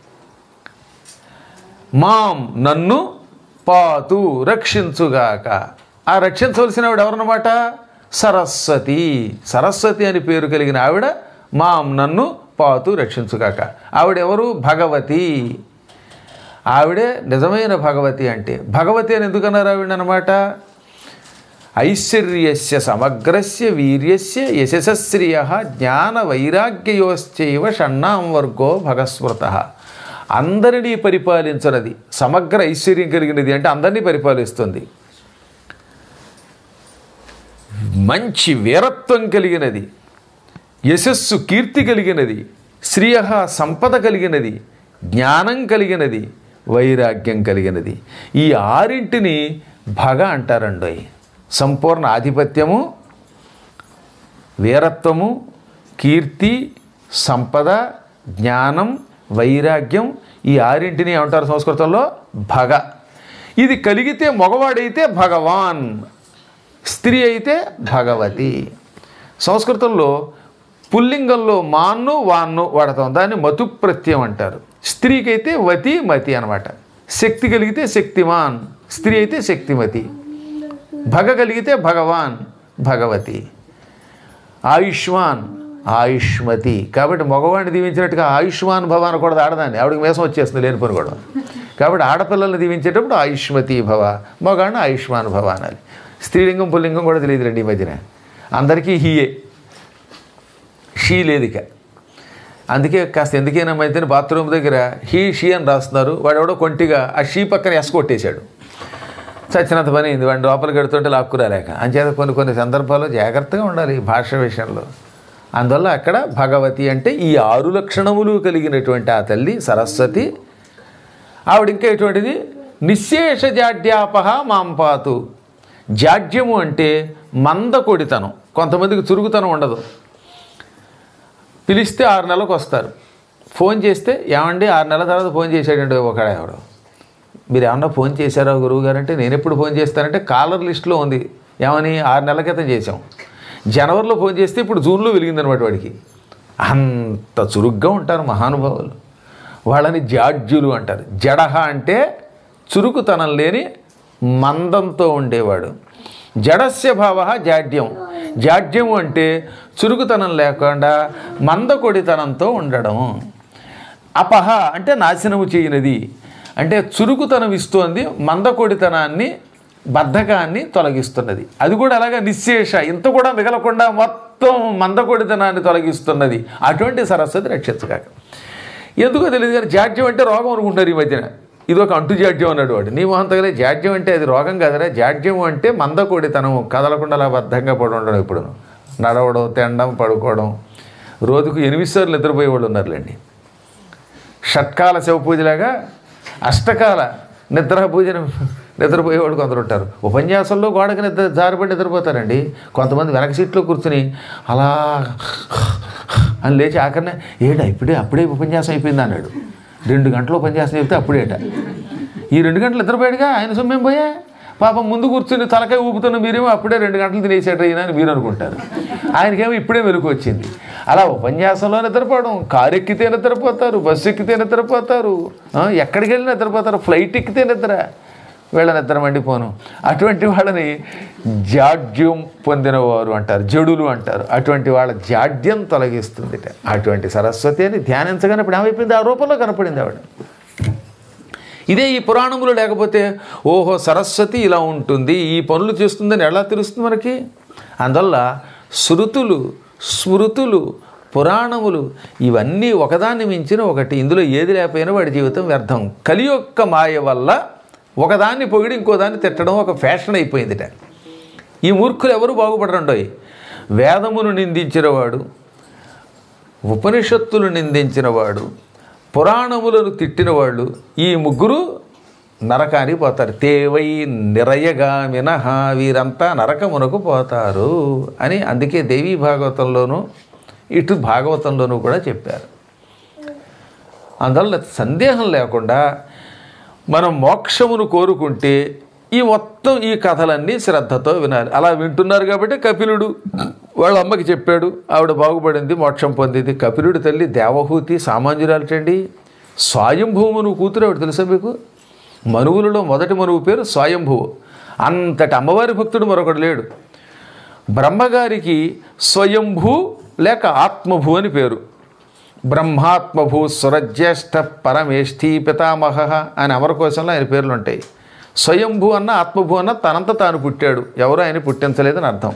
మాం నన్ను పాతు రక్షించుగాక ఆ రక్షించవలసిన ఆవిడ ఎవరన్నమాట సరస్వతి సరస్వతి అని పేరు కలిగిన ఆవిడ మాం నన్ను పాతు రక్షించుగాక ఆవిడెవరు భగవతి ఆవిడే నిజమైన భగవతి అంటే భగవతి అని ఎందుకన్నారు ఆవిడ అనమాట ఐశ్వర్యస్య సమగ్రస్య వీర్యస్య యశస్శ్రియ జ్ఞాన వైరాగ్యయోశ్చైవ షణ్ణాం వర్గో భగస్మృత అందరినీ పరిపాలించున్నది సమగ్ర ఐశ్వర్యం కలిగినది అంటే అందరినీ పరిపాలిస్తుంది మంచి వీరత్వం కలిగినది యశస్సు కీర్తి కలిగినది శ్రియ సంపద కలిగినది జ్ఞానం కలిగినది వైరాగ్యం కలిగినది ఈ ఆరింటిని భగ అంటారండోయ్ సంపూర్ణ ఆధిపత్యము వీరత్వము కీర్తి సంపద జ్ఞానం వైరాగ్యం ఈ ఆరింటిని ఏమంటారు సంస్కృతంలో భగ ఇది కలిగితే మగవాడైతే భగవాన్ స్త్రీ అయితే భగవతి సంస్కృతంలో పుల్లింగంలో మాన్ను వాన్ను వాడతాం దాన్ని మతు ప్రత్యయం అంటారు స్త్రీకి అయితే వతి మతి అనమాట శక్తి కలిగితే శక్తిమాన్ స్త్రీ అయితే శక్తిమతి భగ కలిగితే భగవాన్ భగవతి ఆయుష్మాన్ ఆయుష్మతి కాబట్టి మగవాడిని దీవించినట్టుగా ఆయుష్మాన్ భవ అనకూడదు ఆడదాన్ని ఆవిడకి మేసం వచ్చేస్తుంది లేని పని కూడా కాబట్టి ఆడపిల్లల్ని దీవించేటప్పుడు ఆయుష్మతి భవ మగాడిని ఆయుష్మాన్ భవ అనాలి స్త్రీలింగం పుల్లింగం కూడా తెలియదు రండి ఈ మధ్యన అందరికీ హీయే షీ లేదు ఇక అందుకే కాస్త ఎందుకైనా అయితే బాత్రూమ్ దగ్గర హీ షీ అని రాస్తున్నారు వాడెవడో కొంటిగా ఆ షీ పక్కన ఎస్ కొట్టేశాడు చచ్చినంత పని అయింది వాడిని లోపలికి ఎడుతుంటే లాక్కురాలేక అంచేత కొన్ని కొన్ని సందర్భాల్లో జాగ్రత్తగా ఉండాలి ఈ భాష విషయంలో అందువల్ల అక్కడ భగవతి అంటే ఈ ఆరు లక్షణములు కలిగినటువంటి ఆ తల్లి సరస్వతి ఆవిడ ఇంకా ఎటువంటిది నిశ్శేష జాడ్యాపహ మాంపాతు జాడ్యము అంటే మందకొడితనం కొంతమందికి చురుగుతనం ఉండదు పిలిస్తే ఆరు నెలలకు వస్తారు ఫోన్ చేస్తే ఏమండి ఆరు నెలల తర్వాత ఫోన్ చేశాడండి ఒకడ ఎవడు మీరు ఏమన్నా ఫోన్ చేశారా గురువు గారు అంటే నేను ఎప్పుడు ఫోన్ చేస్తానంటే కాలర్ లిస్ట్లో ఉంది ఏమని ఆరు నెలల క్రితం చేసాం జనవరిలో ఫోన్ చేస్తే ఇప్పుడు జూన్లో వెలిగిందనమాట వాడికి అంత చురుగ్గా ఉంటారు మహానుభావులు వాళ్ళని జాడ్యులు అంటారు జడహ అంటే చురుకుతనం లేని మందంతో ఉండేవాడు జడస్య భావ జాడ్యం జాడ్యము అంటే చురుకుతనం లేకుండా మందకొడితనంతో ఉండడం అపహ అంటే నాశనము చేయనిది అంటే చురుకుతనం ఇస్తోంది మందకొడితనాన్ని బద్ధకాన్ని తొలగిస్తున్నది అది కూడా అలాగా నిశ్శేష ఇంత కూడా మిగలకుండా మొత్తం మందకొడితనాన్ని తొలగిస్తున్నది అటువంటి సరస్వతి రక్షించగాక ఎందుకో తెలియదు కానీ జాడ్యం అంటే రోగం అనుకుంటారు ఈ మధ్యన ఇది ఒక అంటు జాడ్యం అన్నాడు వాడు నీ మొహం తగలే జాడ్యం అంటే అది రోగం కదరా జాడ్యం అంటే మందకొడితనం కదలకుండా అలా బద్ధంగా పడి ఉండడం ఇప్పుడు నడవడం తినడం పడుకోవడం రోజుకు ఎనిమిది సార్లు నిద్రపోయేవాళ్ళు ఉన్నారులేండి షట్కాల శివ పూజలాగా అష్టకాల నిద్ర పూజన నిద్రపోయేవాడు కొందరు ఉంటారు ఉపన్యాసంలో గోడకి నిద్ర జారిపడి నిద్రపోతారండి కొంతమంది వెనక సీట్లో కూర్చుని అలా అని లేచి ఆఖరినే ఏడా ఇప్పుడే అప్పుడే ఉపన్యాసం అయిపోయింది అన్నాడు రెండు గంటలు ఉపన్యాసం చెప్తే అప్పుడేట ఈ రెండు గంటలు నిద్రపోయాడుగా ఆయన సొమ్మేం పోయా పాపం ముందు కూర్చుని తలకాయ ఊపుతున్న మీరేమో అప్పుడే రెండు గంటలు తినేసాడు అయినా అని మీరు అనుకుంటారు ఆయనకేమో ఇప్పుడే మెలకు వచ్చింది అలా ఉపన్యాసంలో నిద్రపోవడం కారు ఎక్కితే నిద్రపోతారు బస్సు ఎక్కితే నిద్రపోతారు ఆ, ఎక్కడికి వెళ్ళి నిద్రపోతారు ఫ్లైట్ ఎక్కితే నిద్ర వీళ్ళ నిద్ర మండిపోను అటువంటి వాళ్ళని జాడ్యం పొందినవారు అంటారు జడులు అంటారు అటువంటి వాళ్ళ జాడ్యం తొలగిస్తుంది అటువంటి సరస్వతి అని ధ్యానించగానే ఇప్పుడు ఏమైపోయింది ఆ రూపంలో కనపడింది ఆవిడ ఇదే ఈ పురాణములు లేకపోతే ఓహో సరస్వతి ఇలా ఉంటుంది ఈ పనులు చేస్తుందని ఎలా తెలుస్తుంది మనకి అందువల్ల శృతులు స్మృతులు పురాణములు ఇవన్నీ ఒకదాన్ని మించిన ఒకటి ఇందులో ఏది లేకపోయినా వాడి జీవితం వ్యర్థం కలి యొక్క మాయ వల్ల ఒకదాన్ని పొగిడి ఇంకోదాన్ని తిట్టడం ఒక ఫ్యాషన్ అయిపోయిందిట ఈ మూర్ఖులు ఎవరు బాగుపడరండోయ్ వేదమును నిందించినవాడు ఉపనిషత్తులు నిందించినవాడు పురాణములను తిట్టినవాళ్ళు ఈ ముగ్గురు నరకానికి పోతారు తేవై నిరయగామినహ వీరంతా నరకమునకు పోతారు అని అందుకే దేవీ భాగవతంలోనూ ఇటు భాగవతంలోనూ కూడా చెప్పారు అందువల్ల సందేహం లేకుండా మనం మోక్షమును కోరుకుంటే ఈ మొత్తం ఈ కథలన్నీ శ్రద్ధతో వినాలి అలా వింటున్నారు కాబట్టి కపిలుడు వాళ్ళ అమ్మకి చెప్పాడు ఆవిడ బాగుపడింది మోక్షం పొందింది కపిలుడి తల్లి దేవహూతి సామాన్యురాలటండి స్వయంభూమును కూతురు ఆవిడ తెలుసా మీకు మనువులలో మొదటి మనువు పేరు స్వయంభువు అంతటి అమ్మవారి భక్తుడు మరొకడు లేడు బ్రహ్మగారికి స్వయంభూ లేక ఆత్మభూ అని పేరు బ్రహ్మాత్మభూ సురజ్యేష్ఠ పరమేష్ఠీ పితామహ అని అమరకోశంలో ఆయన పేర్లు ఉంటాయి స్వయంభూ అన్న ఆత్మభూ అన్న తనంత తాను పుట్టాడు ఎవరు ఆయన పుట్టించలేదని అర్థం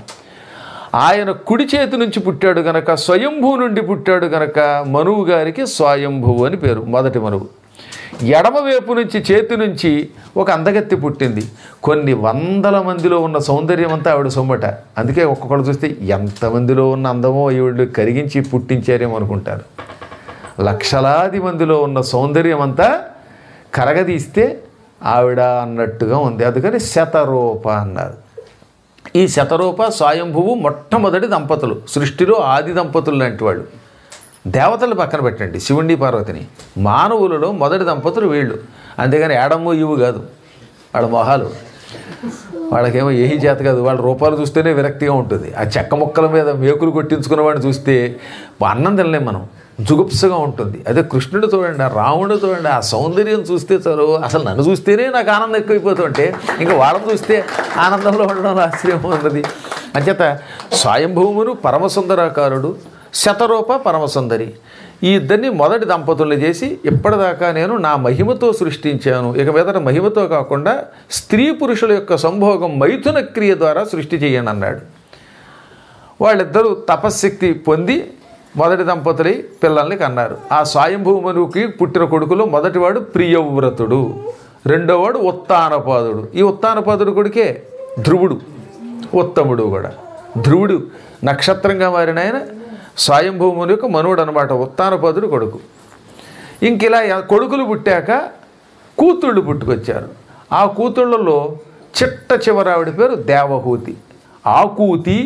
ఆయన కుడి చేతి నుంచి పుట్టాడు గనక స్వయంభూ నుండి పుట్టాడు గనక మనువు గారికి స్వయంభువు అని పేరు మొదటి మనువు ఎడమ వైపు నుంచి చేతి నుంచి ఒక అందగత్తి పుట్టింది కొన్ని వందల మందిలో ఉన్న సౌందర్యం అంతా ఆవిడ సొమ్మట అందుకే ఒక్కొక్కడు చూస్తే ఎంతమందిలో ఉన్న అందమో ఈవిడ కరిగించి పుట్టించారేమో అనుకుంటారు లక్షలాది మందిలో ఉన్న సౌందర్యం అంతా కరగదీస్తే ఆవిడ అన్నట్టుగా ఉంది అందుకని శతరూప అన్నారు ఈ శతరూప స్వయంభువు మొట్టమొదటి దంపతులు సృష్టిలో ఆది దంపతులు లాంటి వాళ్ళు దేవతలు పక్కన పెట్టండి శివుణ్ణి పార్వతిని మానవులలో మొదటి దంపతులు వీళ్ళు అంతేగాని ఏడమ్ము ఇవు కాదు వాళ్ళ మొహాలు వాళ్ళకేమో ఏం చేత కాదు వాళ్ళ రూపాలు చూస్తేనే విరక్తిగా ఉంటుంది ఆ చెక్క ముక్కల మీద మేకులు కొట్టించుకున్న వాడిని చూస్తే అన్నం తినలేం మనం జుగుప్సగా ఉంటుంది అదే కృష్ణుడు చూడండి ఆ రాముడు చూడండి ఆ సౌందర్యం చూస్తే చాలు అసలు నన్ను చూస్తేనే నాకు ఆనందం ఎక్కువైపోతుంటే ఇంకా వాళ్ళని చూస్తే ఆనందంలో ఉండడం ఆశ్చర్యం ఉన్నది అంచేత స్వయంభూమును పరమసుందరాకారుడు శతరూప పరమసుందరి ఈ ఇద్దరిని మొదటి దంపతుల్ని చేసి ఇప్పటిదాకా నేను నా మహిమతో సృష్టించాను ఇక మీదట మహిమతో కాకుండా స్త్రీ పురుషుల యొక్క సంభోగం మైథున క్రియ ద్వారా సృష్టి చేయను అన్నాడు వాళ్ళిద్దరూ తపశ్శక్తి పొంది మొదటి దంపతులై పిల్లల్ని కన్నారు ఆ స్వయంభూమనుకి పుట్టిన కొడుకులో మొదటివాడు ప్రియవ్రతుడు రెండోవాడు ఉత్తానపాదుడు ఈ ఉత్తానపాదుడు కొడుకే ధ్రువుడు ఉత్తముడు కూడా ధ్రువుడు నక్షత్రంగా మారిన ఆయన స్వయంభూముని యొక్క మనువుడు అనమాట ఉత్తానపాదుడు కొడుకు ఇంక ఇలా కొడుకులు పుట్టాక కూతుళ్ళు పుట్టుకొచ్చారు ఆ కూతుళ్ళలో చిట్ట చివరావిడి పేరు దేవహూతి ఆకూతి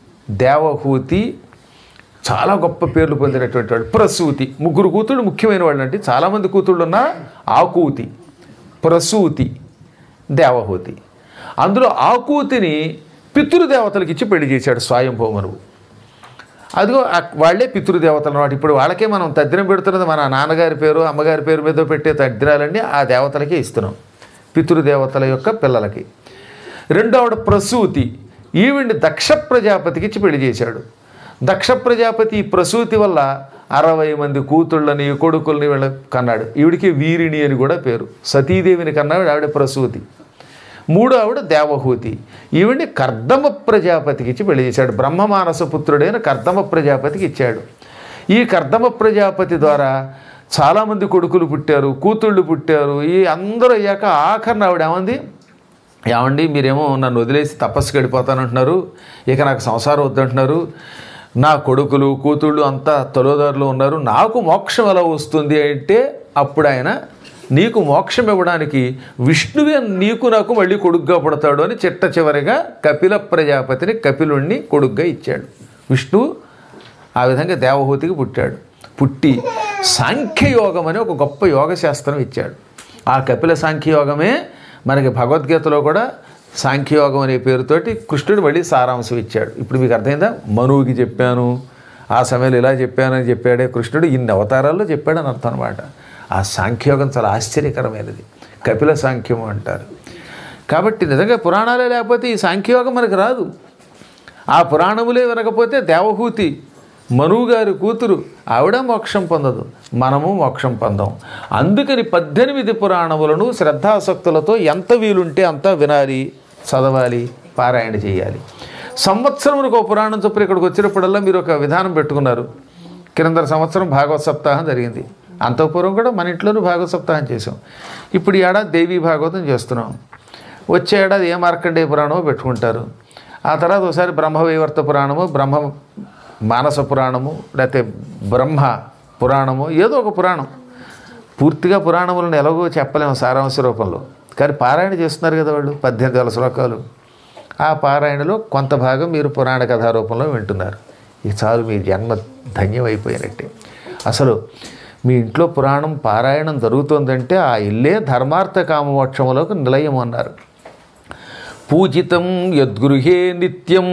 దేవహూతి చాలా గొప్ప పేర్లు పొందినటువంటి వాడు ప్రసూతి ముగ్గురు కూతుళ్ళు ముఖ్యమైన వాళ్ళు అంటే చాలామంది కూతుళ్ళు ఉన్న ఆకూతి ప్రసూతి దేవహూతి అందులో ఆకూతిని పితృదేవతలకు ఇచ్చి పెళ్లి చేశాడు స్వయంభూమనువు అదిగో ఆ- వాళ్ళే పితృదేవతలు అన్నమాట ఇప్పుడు వాళ్ళకే మనం తద్దినం పెడుతున్నది మన నాన్నగారి పేరు అమ్మగారి పేరు మీద పెట్టే తద్దినాలన్నీ ఆ దేవతలకే ఇస్తున్నాం పితృదేవతల యొక్క పిల్లలకి రెండో ఆవిడ ప్రసూతి ఈవిడ్ని దక్ష ప్రజాపతికి ఇచ్చి పెళ్లి చేశాడు దక్ష ప్రజాపతి ఈ ప్రసూతి వల్ల అరవై మంది కూతుళ్ళని కొడుకుల్ని వీళ్ళ కన్నాడు ఈవిడికి వీరిణి అని కూడా పేరు సతీదేవిని కన్నాడు ఆవిడ ప్రసూతి మూడో ఆవిడ దేవహూతి ఈవిడ్ని కర్దమ ప్రజాపతికి ఇచ్చి పెళ్లి చేశాడు బ్రహ్మమానస పుత్రుడైన కర్దమ ప్రజాపతికి ఇచ్చాడు ఈ కర్దమ ప్రజాపతి ద్వారా చాలామంది కొడుకులు పుట్టారు కూతుళ్ళు పుట్టారు ఈ అందరూ అయ్యాక ఆఖరిన ఆవిడ ఏమంది ఏమండి మీరేమో నన్ను వదిలేసి తపస్సుకి వెళ్ళిపోతానంటున్నారు ఇక నాకు సంసారం వద్దంటున్నారు నా కొడుకులు కూతుళ్ళు అంతా తొలోదారులు ఉన్నారు నాకు మోక్షం ఎలా వస్తుంది అంటే అప్పుడు ఆయన నీకు మోక్షం ఇవ్వడానికి విష్ణువే నీకు నాకు మళ్ళీ కొడుగ్గా పుడతాడు అని చిట్ట చివరిగా కపిల ప్రజాపతిని కపిలుణ్ణి కొడుగ్గా ఇచ్చాడు విష్ణువు ఆ విధంగా దేవహూతికి పుట్టాడు పుట్టి సాంఖ్యయోగం అని ఒక గొప్ప యోగ శాస్త్రం ఇచ్చాడు ఆ కపిల సాంఖ్యయోగమే మనకి భగవద్గీతలో కూడా సాంఖ్యయోగం అనే పేరుతోటి కృష్ణుడు మళ్ళీ సారాంశం ఇచ్చాడు ఇప్పుడు మీకు అర్థమైందా మనువుకి చెప్పాను ఆ సమయంలో ఇలా చెప్పానని చెప్పాడే కృష్ణుడు ఇన్ని అవతారాల్లో చెప్పాడని అర్థం అనమాట ఆ సాంఖ్యయోగం చాలా ఆశ్చర్యకరమైనది కపిల సాంఖ్యం అంటారు కాబట్టి నిజంగా పురాణాలే లేకపోతే ఈ సాంఖ్యయోగం మనకు రాదు ఆ పురాణములే వినకపోతే దేవహూతి మనువు గారి కూతురు ఆవిడ మోక్షం పొందదు మనము మోక్షం పొందాం అందుకని పద్దెనిమిది పురాణములను శ్రద్ధాసక్తులతో ఎంత వీలుంటే అంత వినాలి చదవాలి పారాయణ చేయాలి సంవత్సరములకు ఒక పురాణం చొప్పున ఇక్కడికి వచ్చినప్పుడల్లా మీరు ఒక విధానం పెట్టుకున్నారు కింద సంవత్సరం భాగవత సప్తాహం జరిగింది అంతఃపూర్వం కూడా మన ఇంట్లోనూ భాగవత సప్తాహం చేసాం ఇప్పుడు ఈ ఏడాది దేవీ భాగవతం చేస్తున్నాం వచ్చే ఏడాది ఏ మార్కండేయ పురాణమో పెట్టుకుంటారు ఆ తర్వాత ఒకసారి బ్రహ్మవైవర్త పురాణము బ్రహ్మ మానస పురాణము లేకపోతే బ్రహ్మ పురాణము ఏదో ఒక పురాణం పూర్తిగా పురాణములను ఎలాగో చెప్పలేము సారాంశ రూపంలో కానీ పారాయణ చేస్తున్నారు కదా వాళ్ళు పద్దెనిమిది వేల శ్లోకాలు ఆ పారాయణలో కొంత భాగం మీరు పురాణ కథా రూపంలో వింటున్నారు ఇది చాలు మీ జన్మ ధన్యమైపోయినట్టే అసలు మీ ఇంట్లో పురాణం పారాయణం జరుగుతుందంటే ఆ ఇల్లే ధర్మార్థ కామమోక్షములకు నిలయం అన్నారు పూజితం యద్గృహే నిత్యం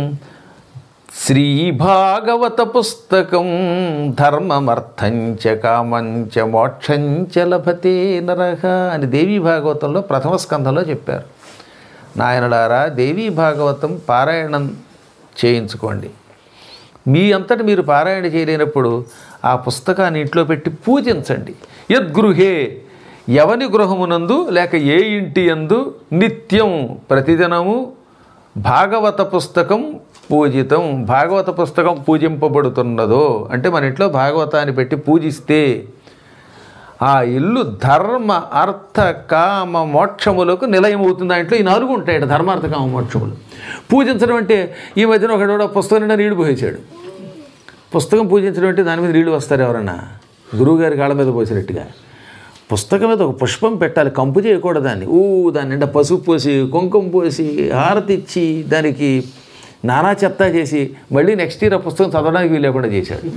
శ్రీభాగవత పుస్తకం ధర్మమర్థంచ కామంచ మోక్షంచ లభతే నరహ అని దేవీ భాగవతంలో ప్రథమ స్కంధంలో చెప్పారు నాయనలారా దేవీ భాగవతం పారాయణం చేయించుకోండి మీ అంతటి మీరు పారాయణ చేయలేనప్పుడు ఆ పుస్తకాన్ని ఇంట్లో పెట్టి పూజించండి యద్గృహే ఎవని గృహమునందు లేక ఏ ఇంటి యందు నిత్యం ప్రతిదినము భాగవత పుస్తకం పూజితం భాగవత పుస్తకం పూజింపబడుతున్నదో అంటే మన ఇంట్లో భాగవతాన్ని పెట్టి పూజిస్తే ఆ ఇల్లు ధర్మ అర్థ కామ మోక్షములకు నిలయం అవుతుంది దాంట్లో ఈ నాలుగు ఉంటాయి ధర్మార్థ కామ మోక్షములు పూజించడం అంటే ఈ మధ్యన ఒకడు పుస్తకం నిండా నీళ్లు పోసేశాడు పుస్తకం పూజించడం అంటే దాని మీద నీళ్లు వస్తారు ఎవరన్నా గురువుగారి కాళ్ళ మీద పోసినట్టుగా పుస్తకం మీద ఒక పుష్పం పెట్టాలి కంపు చేయకూడదు దాన్ని ఊ దాని నిండా పసుపు పోసి కుంకుమ పోసి హారతి ఇచ్చి దానికి నానా చెత్త చేసి మళ్ళీ నెక్స్ట్ ఇయర్ ఆ పుస్తకం చదవడానికి వీలు లేకుండా చేశాడు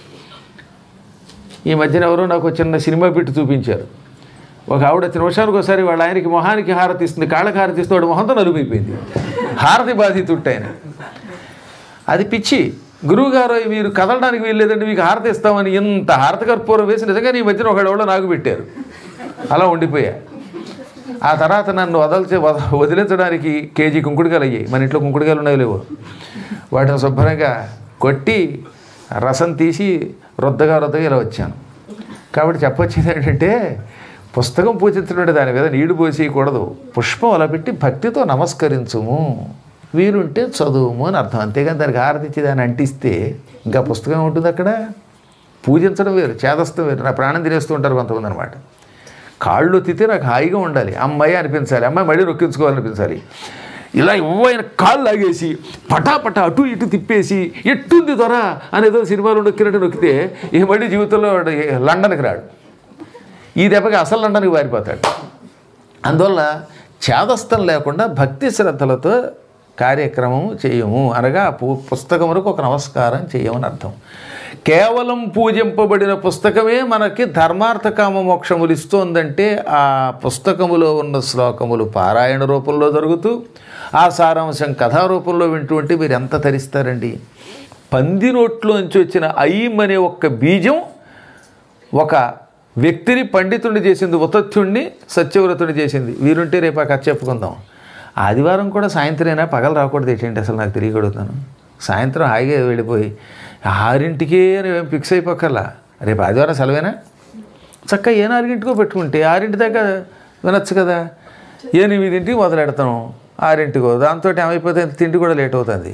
ఈ మధ్యన ఎవరో నాకు ఒక చిన్న సినిమా పెట్టి చూపించారు ఒక ఆవిడ నిమిషానికి ఒకసారి వాళ్ళ ఆయనకి మొహానికి హారతి ఇస్తుంది కాళ్ళకి హారతి ఇస్తే వాడు మొహంతో నలుమైపోయింది హారతి బాధితుట్టు ఆయన అది పిచ్చి గురువుగారు మీరు కదలడానికి వీల్లేదండి మీకు హారతి ఇస్తామని ఇంత హారతి కర్పూరం వేసి నిజంగా ఈ మధ్యన ఒక ఎవడో నాకు పెట్టారు అలా ఉండిపోయా ఆ తర్వాత నన్ను వదల్చే వద వదిలించడానికి కేజీ కుంకుడుకాయలు అయ్యాయి మన ఇంట్లో కుంకుడుకాయలు ఉన్నాయో లేవో వాటిని శుభ్రంగా కొట్టి రసం తీసి రొద్దగా రొద్దగా ఇలా వచ్చాను కాబట్టి చెప్పొచ్చేది ఏంటంటే పుస్తకం పూజించడం అంటే దాని మీద నీళ్లు పోసేయకూడదు పుష్పం అలా పెట్టి భక్తితో నమస్కరించుము వీలుంటే చదువుము అని అర్థం అంతేగాని దానికి హారతి ఇచ్చి దాన్ని అంటిస్తే ఇంకా పుస్తకం ఉంటుంది అక్కడ పూజించడం వేరు చేదస్తం వేరు నా ప్రాణం తినేస్తూ ఉంటారు కొంతమంది అనమాట కాళ్ళు తితే నాకు హాయిగా ఉండాలి అమ్మాయి అనిపించాలి అమ్మాయి మళ్ళీ నొక్కించుకోవాలనిపించాలి ఇలా ఇవ్వైన కాళ్ళు లాగేసి పటాపట అటు ఇటు తిప్పేసి ఎట్టుంది దొర అనేదో సినిమాలో నొక్కినట్టు నొక్కితే ఇక మళ్ళీ జీవితంలో వాడు లండన్కి రాడు ఈ దెబ్బకి అసలు లండన్కి పారిపోతాడు అందువల్ల చేదస్థం లేకుండా భక్తి శ్రద్ధలతో కార్యక్రమం చేయము అనగా పు పుస్తకములకు ఒక నమస్కారం చేయమని అర్థం కేవలం పూజింపబడిన పుస్తకమే మనకి ధర్మార్థ కామ మోక్షములు ఇస్తోందంటే ఆ పుస్తకములో ఉన్న శ్లోకములు పారాయణ రూపంలో జరుగుతూ ఆ సారాంశం కథా రూపంలో వింటూ ఉంటే మీరు ఎంత తరిస్తారండి పంది నోట్లోంచి వచ్చిన ఐం అనే ఒక్క బీజం ఒక వ్యక్తిని పండితుడిని చేసింది ఉతత్యుణ్ణి సత్యవ్రతుడిని చేసింది వీరుంటే రేపు ఆ కథ చెప్పుకుందాం ఆదివారం కూడా సాయంత్రమైనా పగలు రాకూడదు ఏంటంటే అసలు నాకు తెలియగలుగుతాను సాయంత్రం హాయిగా వెళ్ళిపోయి ఆరింటికే నేను ఫిక్స్ అయిపోకల్లా రేపు ఆదివారం సెలవేనా చక్కగా ఏ నాలుగింటికో పెట్టుకుంటే ఆరింటి దాకా వినొచ్చు కదా ఎనిమిదింటికి మొదలెడతాం ఆరింటికో దాంతో ఏమైపోతే తిండి కూడా లేట్ అవుతుంది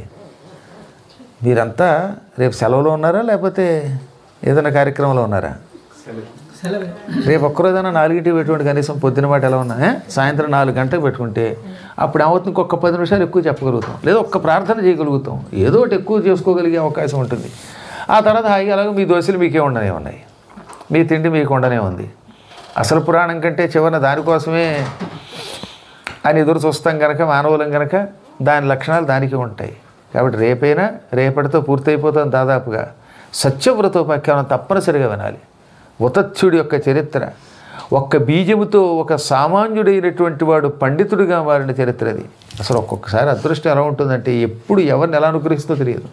మీరంతా రేపు సెలవులో ఉన్నారా లేకపోతే ఏదైనా కార్యక్రమంలో ఉన్నారా సెలవే రేపు ఒక్కరోజైనా నాలుగింటికి పెట్టుకోండి కనీసం పొద్దున మాట ఎలా ఉన్నా ఏ? సాయంత్రం నాలుగు గంటలకు పెట్టుకుంటే అప్పుడు ఏమవుతుంది ఇంకొక పది నిమిషాలు ఎక్కువ చెప్పగలుగుతాం లేదా ఒక్క ప్రార్థన చేయగలుగుతాం ఏదో ఒకటి ఎక్కువ చేసుకోగలిగే అవకాశం ఉంటుంది ఆ తర్వాత హాయిగా అలాగే మీ దోశలు మీకే ఉండనే ఉన్నాయి మీ తిండి మీకు ఉండనే ఉంది అసలు పురాణం కంటే చివరిన దానికోసమే అని ఎదురు చూస్తాం కనుక మానవులం కనుక దాని లక్షణాలు దానికి ఉంటాయి కాబట్టి రేపైనా రేపటితో పూర్తయిపోతుంది దాదాపుగా సత్యవ్రతోపాఖ్యానం తప్పనిసరిగా వినాలి ఉతత్యుడి యొక్క చరిత్ర ఒక్క బీజముతో ఒక సామాన్యుడైనటువంటి వాడు పండితుడిగా మారిన చరిత్ర అది అసలు ఒక్కొక్కసారి అదృష్టం ఎలా ఉంటుందంటే ఎప్పుడు ఎవరిని ఎలా అనుగ్రహిస్తుందో తెలియదు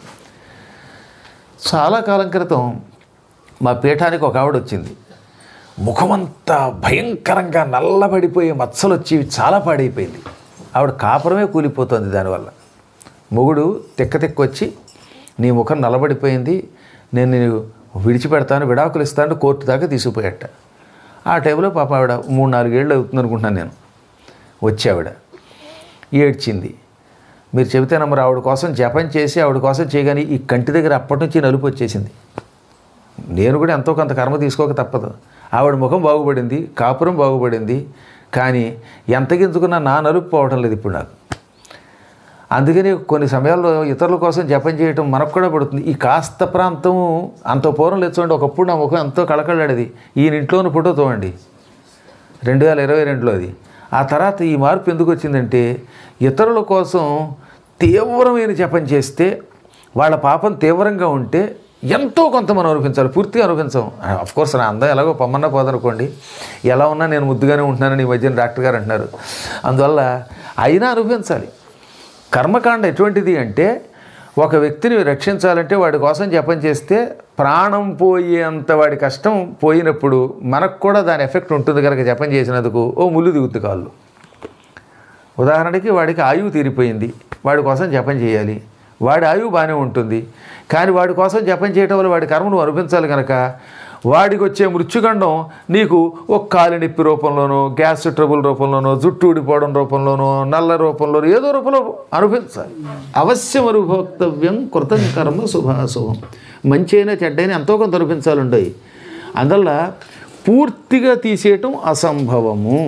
చాలా కాలం క్రితం మా పీఠానికి ఒక ఆవిడ వచ్చింది ముఖమంతా భయంకరంగా నల్లబడిపోయే మచ్చలు వచ్చి చాలా పాడైపోయింది ఆవిడ కాపురమే కూలిపోతుంది దానివల్ల మొగుడు తిక్క తిక్క వచ్చి నీ ముఖం నల్లబడిపోయింది నేను నేను విడిచిపెడతాను విడాకులు ఇస్తాను కోర్టు దాకా తీసుకుపోయట ఆ టైంలో పాప ఆవిడ మూడు నాలుగేళ్ళు అవుతుంది అనుకుంటున్నాను నేను వచ్చి ఆవిడ ఏడ్చింది మీరు చెబితే నమ్మరు ఆవిడ కోసం జపం చేసి ఆవిడ కోసం చేయగానే ఈ కంటి దగ్గర అప్పటి నుంచి నలుపు వచ్చేసింది నేను కూడా ఎంతో కొంత కర్మ తీసుకోక తప్పదు ఆవిడ ముఖం బాగుపడింది కాపురం బాగుపడింది కానీ ఎంత గింజుకున్నా నా నలుపు పోవడం లేదు ఇప్పుడు నాకు అందుకని కొన్ని సమయాల్లో ఇతరుల కోసం జపం చేయటం మనకు కూడా పడుతుంది ఈ కాస్త ప్రాంతం అంత పూర్వం లేదు చూడండి ఒకప్పుడు నా ముఖం ఎంతో కళకళాడేది ఈయన ఇంట్లోని ఫోటో చూడండి రెండు వేల ఇరవై రెండులో అది ఆ తర్వాత ఈ మార్పు ఎందుకు వచ్చిందంటే ఇతరుల కోసం తీవ్రమైన జపం చేస్తే వాళ్ళ పాపం తీవ్రంగా ఉంటే ఎంతో కొంత మనం అనిపించాలి పూర్తిగా అనిపించం అఫ్ కోర్స్ నా అందం ఎలాగో పొమ్మన్నా పోదనుకోండి ఎలా ఉన్నా నేను ముద్దుగానే ఉంటున్నానని ఈ మధ్యన డాక్టర్ గారు అంటున్నారు అందువల్ల అయినా అనిపించాలి కర్మకాండ ఎటువంటిది అంటే ఒక వ్యక్తిని రక్షించాలంటే వాడి కోసం జపం చేస్తే ప్రాణం పోయేంత వాడి కష్టం పోయినప్పుడు మనకు కూడా దాని ఎఫెక్ట్ ఉంటుంది కనుక జపం చేసినందుకు ఓ ముళ్ళు దిగుద్ది కాళ్ళు ఉదాహరణకి వాడికి ఆయువు తీరిపోయింది వాడి కోసం జపం చేయాలి వాడి ఆయువు బాగానే ఉంటుంది కానీ వాడి కోసం జపం చేయటం వల్ల వాడి కర్మ నువ్వు అనిపించాలి కనుక వాడికి వచ్చే మృత్యుగండం నీకు ఒక కాలి నొప్పి రూపంలోనో గ్యాస్ ట్రబుల్ రూపంలోనో జుట్టు ఊడిపోవడం రూపంలోనో నల్ల రూపంలోనో ఏదో రూపంలో అనుభవించాలి అవశ్యం అనుభోక్తవ్యం కృతం కర్మ శుభాశుభం మంచి అయినా చెడ్డైనా ఎంతో కొంత అనుభవించాలి ఉండయి అందువల్ల పూర్తిగా తీసేయటం అసంభవము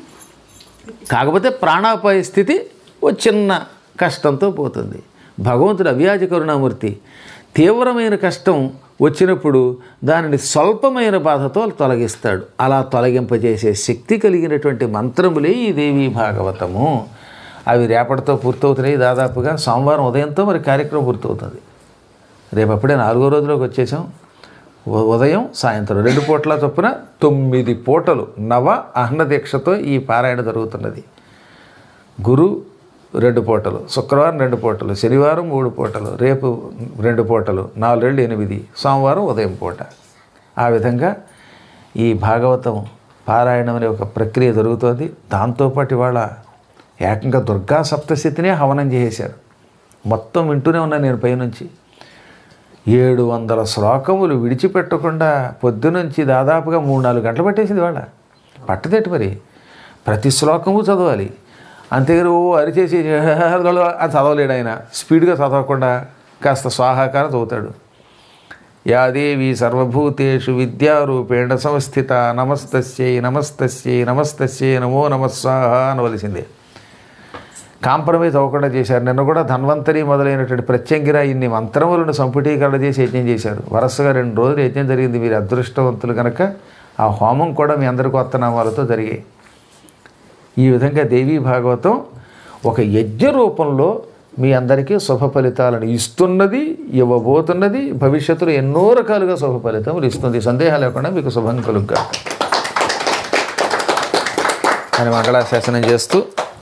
కాకపోతే ప్రాణాపాయ స్థితి ఓ చిన్న కష్టంతో పోతుంది భగవంతుడు అవ్యాజ కరుణామూర్తి తీవ్రమైన కష్టం వచ్చినప్పుడు దానిని స్వల్పమైన బాధతో తొలగిస్తాడు అలా తొలగింపజేసే శక్తి కలిగినటువంటి మంత్రములే ఈ దేవీ భాగవతము అవి రేపటితో పూర్తవుతున్నాయి దాదాపుగా సోమవారం ఉదయంతో మరి కార్యక్రమం పూర్తవుతుంది రేపు అప్పుడే నాలుగో రోజులోకి వచ్చేసాం ఉ- ఉదయం సాయంత్రం రెండు పూటల చొప్పున తొమ్మిది పూటలు నవ అహ్న దీక్షతో ఈ పారాయణ జరుగుతున్నది గురు రెండు పూటలు శుక్రవారం రెండు పూటలు శనివారం మూడు పూటలు రేపు రెండు పూటలు నాలుగు రెండు ఎనిమిది సోమవారం ఉదయం పూట ఆ విధంగా ఈ భాగవతం పారాయణం అనే ఒక ప్రక్రియ జరుగుతోంది దాంతోపాటు ఇవాళ ఏకంగా దుర్గా సప్తశతినే హవనం చేసేశారు మొత్తం వింటూనే ఉన్నాను నేను పైనుంచి ఏడు వందల శ్లోకములు విడిచిపెట్టకుండా పొద్దునుంచి దాదాపుగా మూడు నాలుగు గంటలు పట్టేసింది వాళ్ళ పట్టదేటి మరి ప్రతి శ్లోకము చదవాలి అంతేగాని ఓ అరిచేసి అని చదవలేడు ఆయన స్పీడ్గా చదవకుండా కాస్త స్వాహాకారం చదువుతాడు యాదేవి సర్వభూతేషు విద్యారూపేణ సంస్థిత నమస్తస్యై నమస్తస్యై నమస్తస్యై నమో నమస్వాహ అనవలసిందే కాంప్రమైజ్ అవ్వకుండా చేశారు నిన్న కూడా ధన్వంతరి మొదలైనటువంటి ప్రత్యంగిర ఇన్ని మంత్రములను సంపుటీకరణ చేసి యజ్ఞం చేశారు వరుసగా రెండు రోజులు యజ్ఞం జరిగింది మీరు అదృష్టవంతులు కనుక ఆ హోమం కూడా మీ అందరి కొత్త నామాలతో జరిగాయి ఈ విధంగా దేవీ భాగవతం ఒక యజ్ఞ రూపంలో మీ అందరికీ శుభ ఫలితాలను ఇస్తున్నది ఇవ్వబోతున్నది భవిష్యత్తులో ఎన్నో రకాలుగా శుభ ఫలితములు ఇస్తుంది సందేహం లేకుండా మీకు శుభం కలుగ్గా అని మంగళాశాసనం చేస్తూ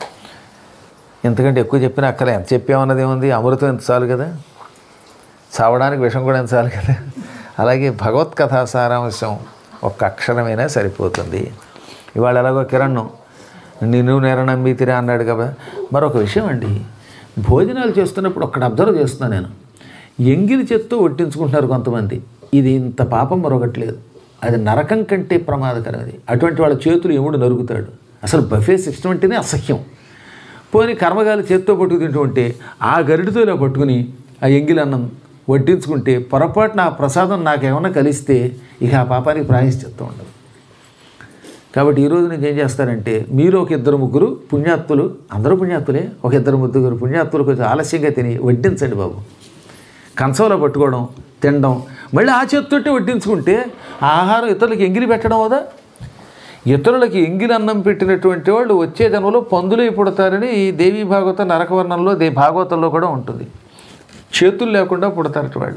ఎంతకంటే ఎక్కువ చెప్పినా అక్కలే ఎంత చెప్పామన్నది ఏముంది అమృతం ఎంత చాలు కదా చావడానికి విషం కూడా ఎంత చాలు కదా అలాగే భగవత్కథా సారాంశం ఒక్క అక్షరమైనా సరిపోతుంది ఇవాళ ఎలాగో కిరణ్ నిన్ను నేర నమ్మితిరా అన్నాడు కదా మరొక విషయం అండి భోజనాలు చేస్తున్నప్పుడు ఒక్కడ అబ్జర్వ్ చేస్తున్నాను నేను ఎంగిలి చేత్తో వడ్డించుకుంటున్నారు కొంతమంది ఇది ఇంత పాపం మరొకట్లేదు అది నరకం కంటే ప్రమాదకరమైనది అటువంటి వాళ్ళ చేతులు ఎముడు నరుగుతాడు అసలు బఫే సిస్టమ్ అంటేనే అసహ్యం పోనీ కర్మగాలి చేత్తో పట్టుకు తింటూ ఉంటే ఆ గరిటితో ఇలా పట్టుకుని ఆ ఎంగిలి అన్నం వడ్డించుకుంటే పొరపాటున ఆ ప్రసాదం నాకేమన్నా కలిస్తే ఇక ఆ పాపానికి ప్రాయశ్చిత్తం ఉండదు కాబట్టి ఈరోజు నుంచి ఏం చేస్తారంటే మీరు ఒక ఇద్దరు ముగ్గురు పుణ్యాత్తులు అందరూ పుణ్యాత్తులే ఒక ఇద్దరు ముగ్గురు పుణ్యాత్తులు కొంచెం ఆలస్యంగా తిని వడ్డించండి బాబు కంచంలో పట్టుకోవడం తినడం మళ్ళీ ఆ చేత్తోటే వడ్డించుకుంటే ఆ ఆహారం ఇతరులకు ఎంగిలి పెట్టడం అవుదా ఇతరులకి ఎంగిలి అన్నం పెట్టినటువంటి వాళ్ళు వచ్చే జన్మలో పందులై పుడతారని ఈ దేవీ భాగవత నరకవర్ణంలో దే భాగవతంలో కూడా ఉంటుంది చేతులు లేకుండా పుడతారట వాళ్ళు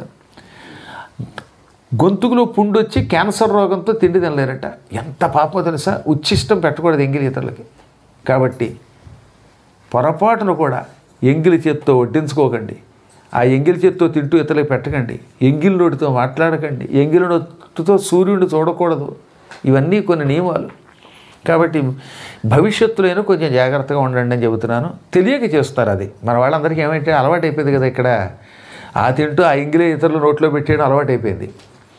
గొంతుకులో పుండు వచ్చి క్యాన్సర్ రోగంతో తిండి తినలేరట ఎంత పాపం తెలుసా ఉచ్చిష్టం పెట్టకూడదు ఎంగిలి ఇతరులకి కాబట్టి పొరపాటును కూడా ఎంగిలి చేత్తో వడ్డించుకోకండి ఆ ఎంగిలి చేత్తో తింటూ ఇతరులకు పెట్టకండి ఎంగిలి నోటితో మాట్లాడకండి ఎంగిలి నోటితో సూర్యుడిని చూడకూడదు ఇవన్నీ కొన్ని నియమాలు కాబట్టి భవిష్యత్తులో అయినా కొంచెం జాగ్రత్తగా ఉండండి అని చెబుతున్నాను తెలియక చేస్తారు అది మన వాళ్ళందరికీ ఏమంటే అలవాటు అయిపోయింది కదా ఇక్కడ ఆ తింటూ ఆ ఎంగిలే ఇతరులు నోట్లో పెట్టేయడం అలవాటు అయిపోయింది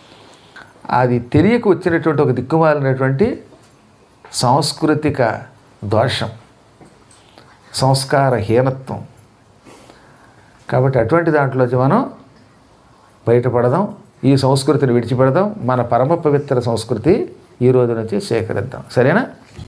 అది తెలియక వచ్చినటువంటి ఒక దిక్కుమాలినటువంటి సాంస్కృతిక దోషం సంస్కార హీనత్వం కాబట్టి అటువంటి దాంట్లోంచి మనం బయటపడదాం ఈ సంస్కృతిని విడిచిపెడదాం మన పరమ పవిత్ర సంస్కృతి ఈ రోజు నుంచి సేకరిద్దాం సరేనా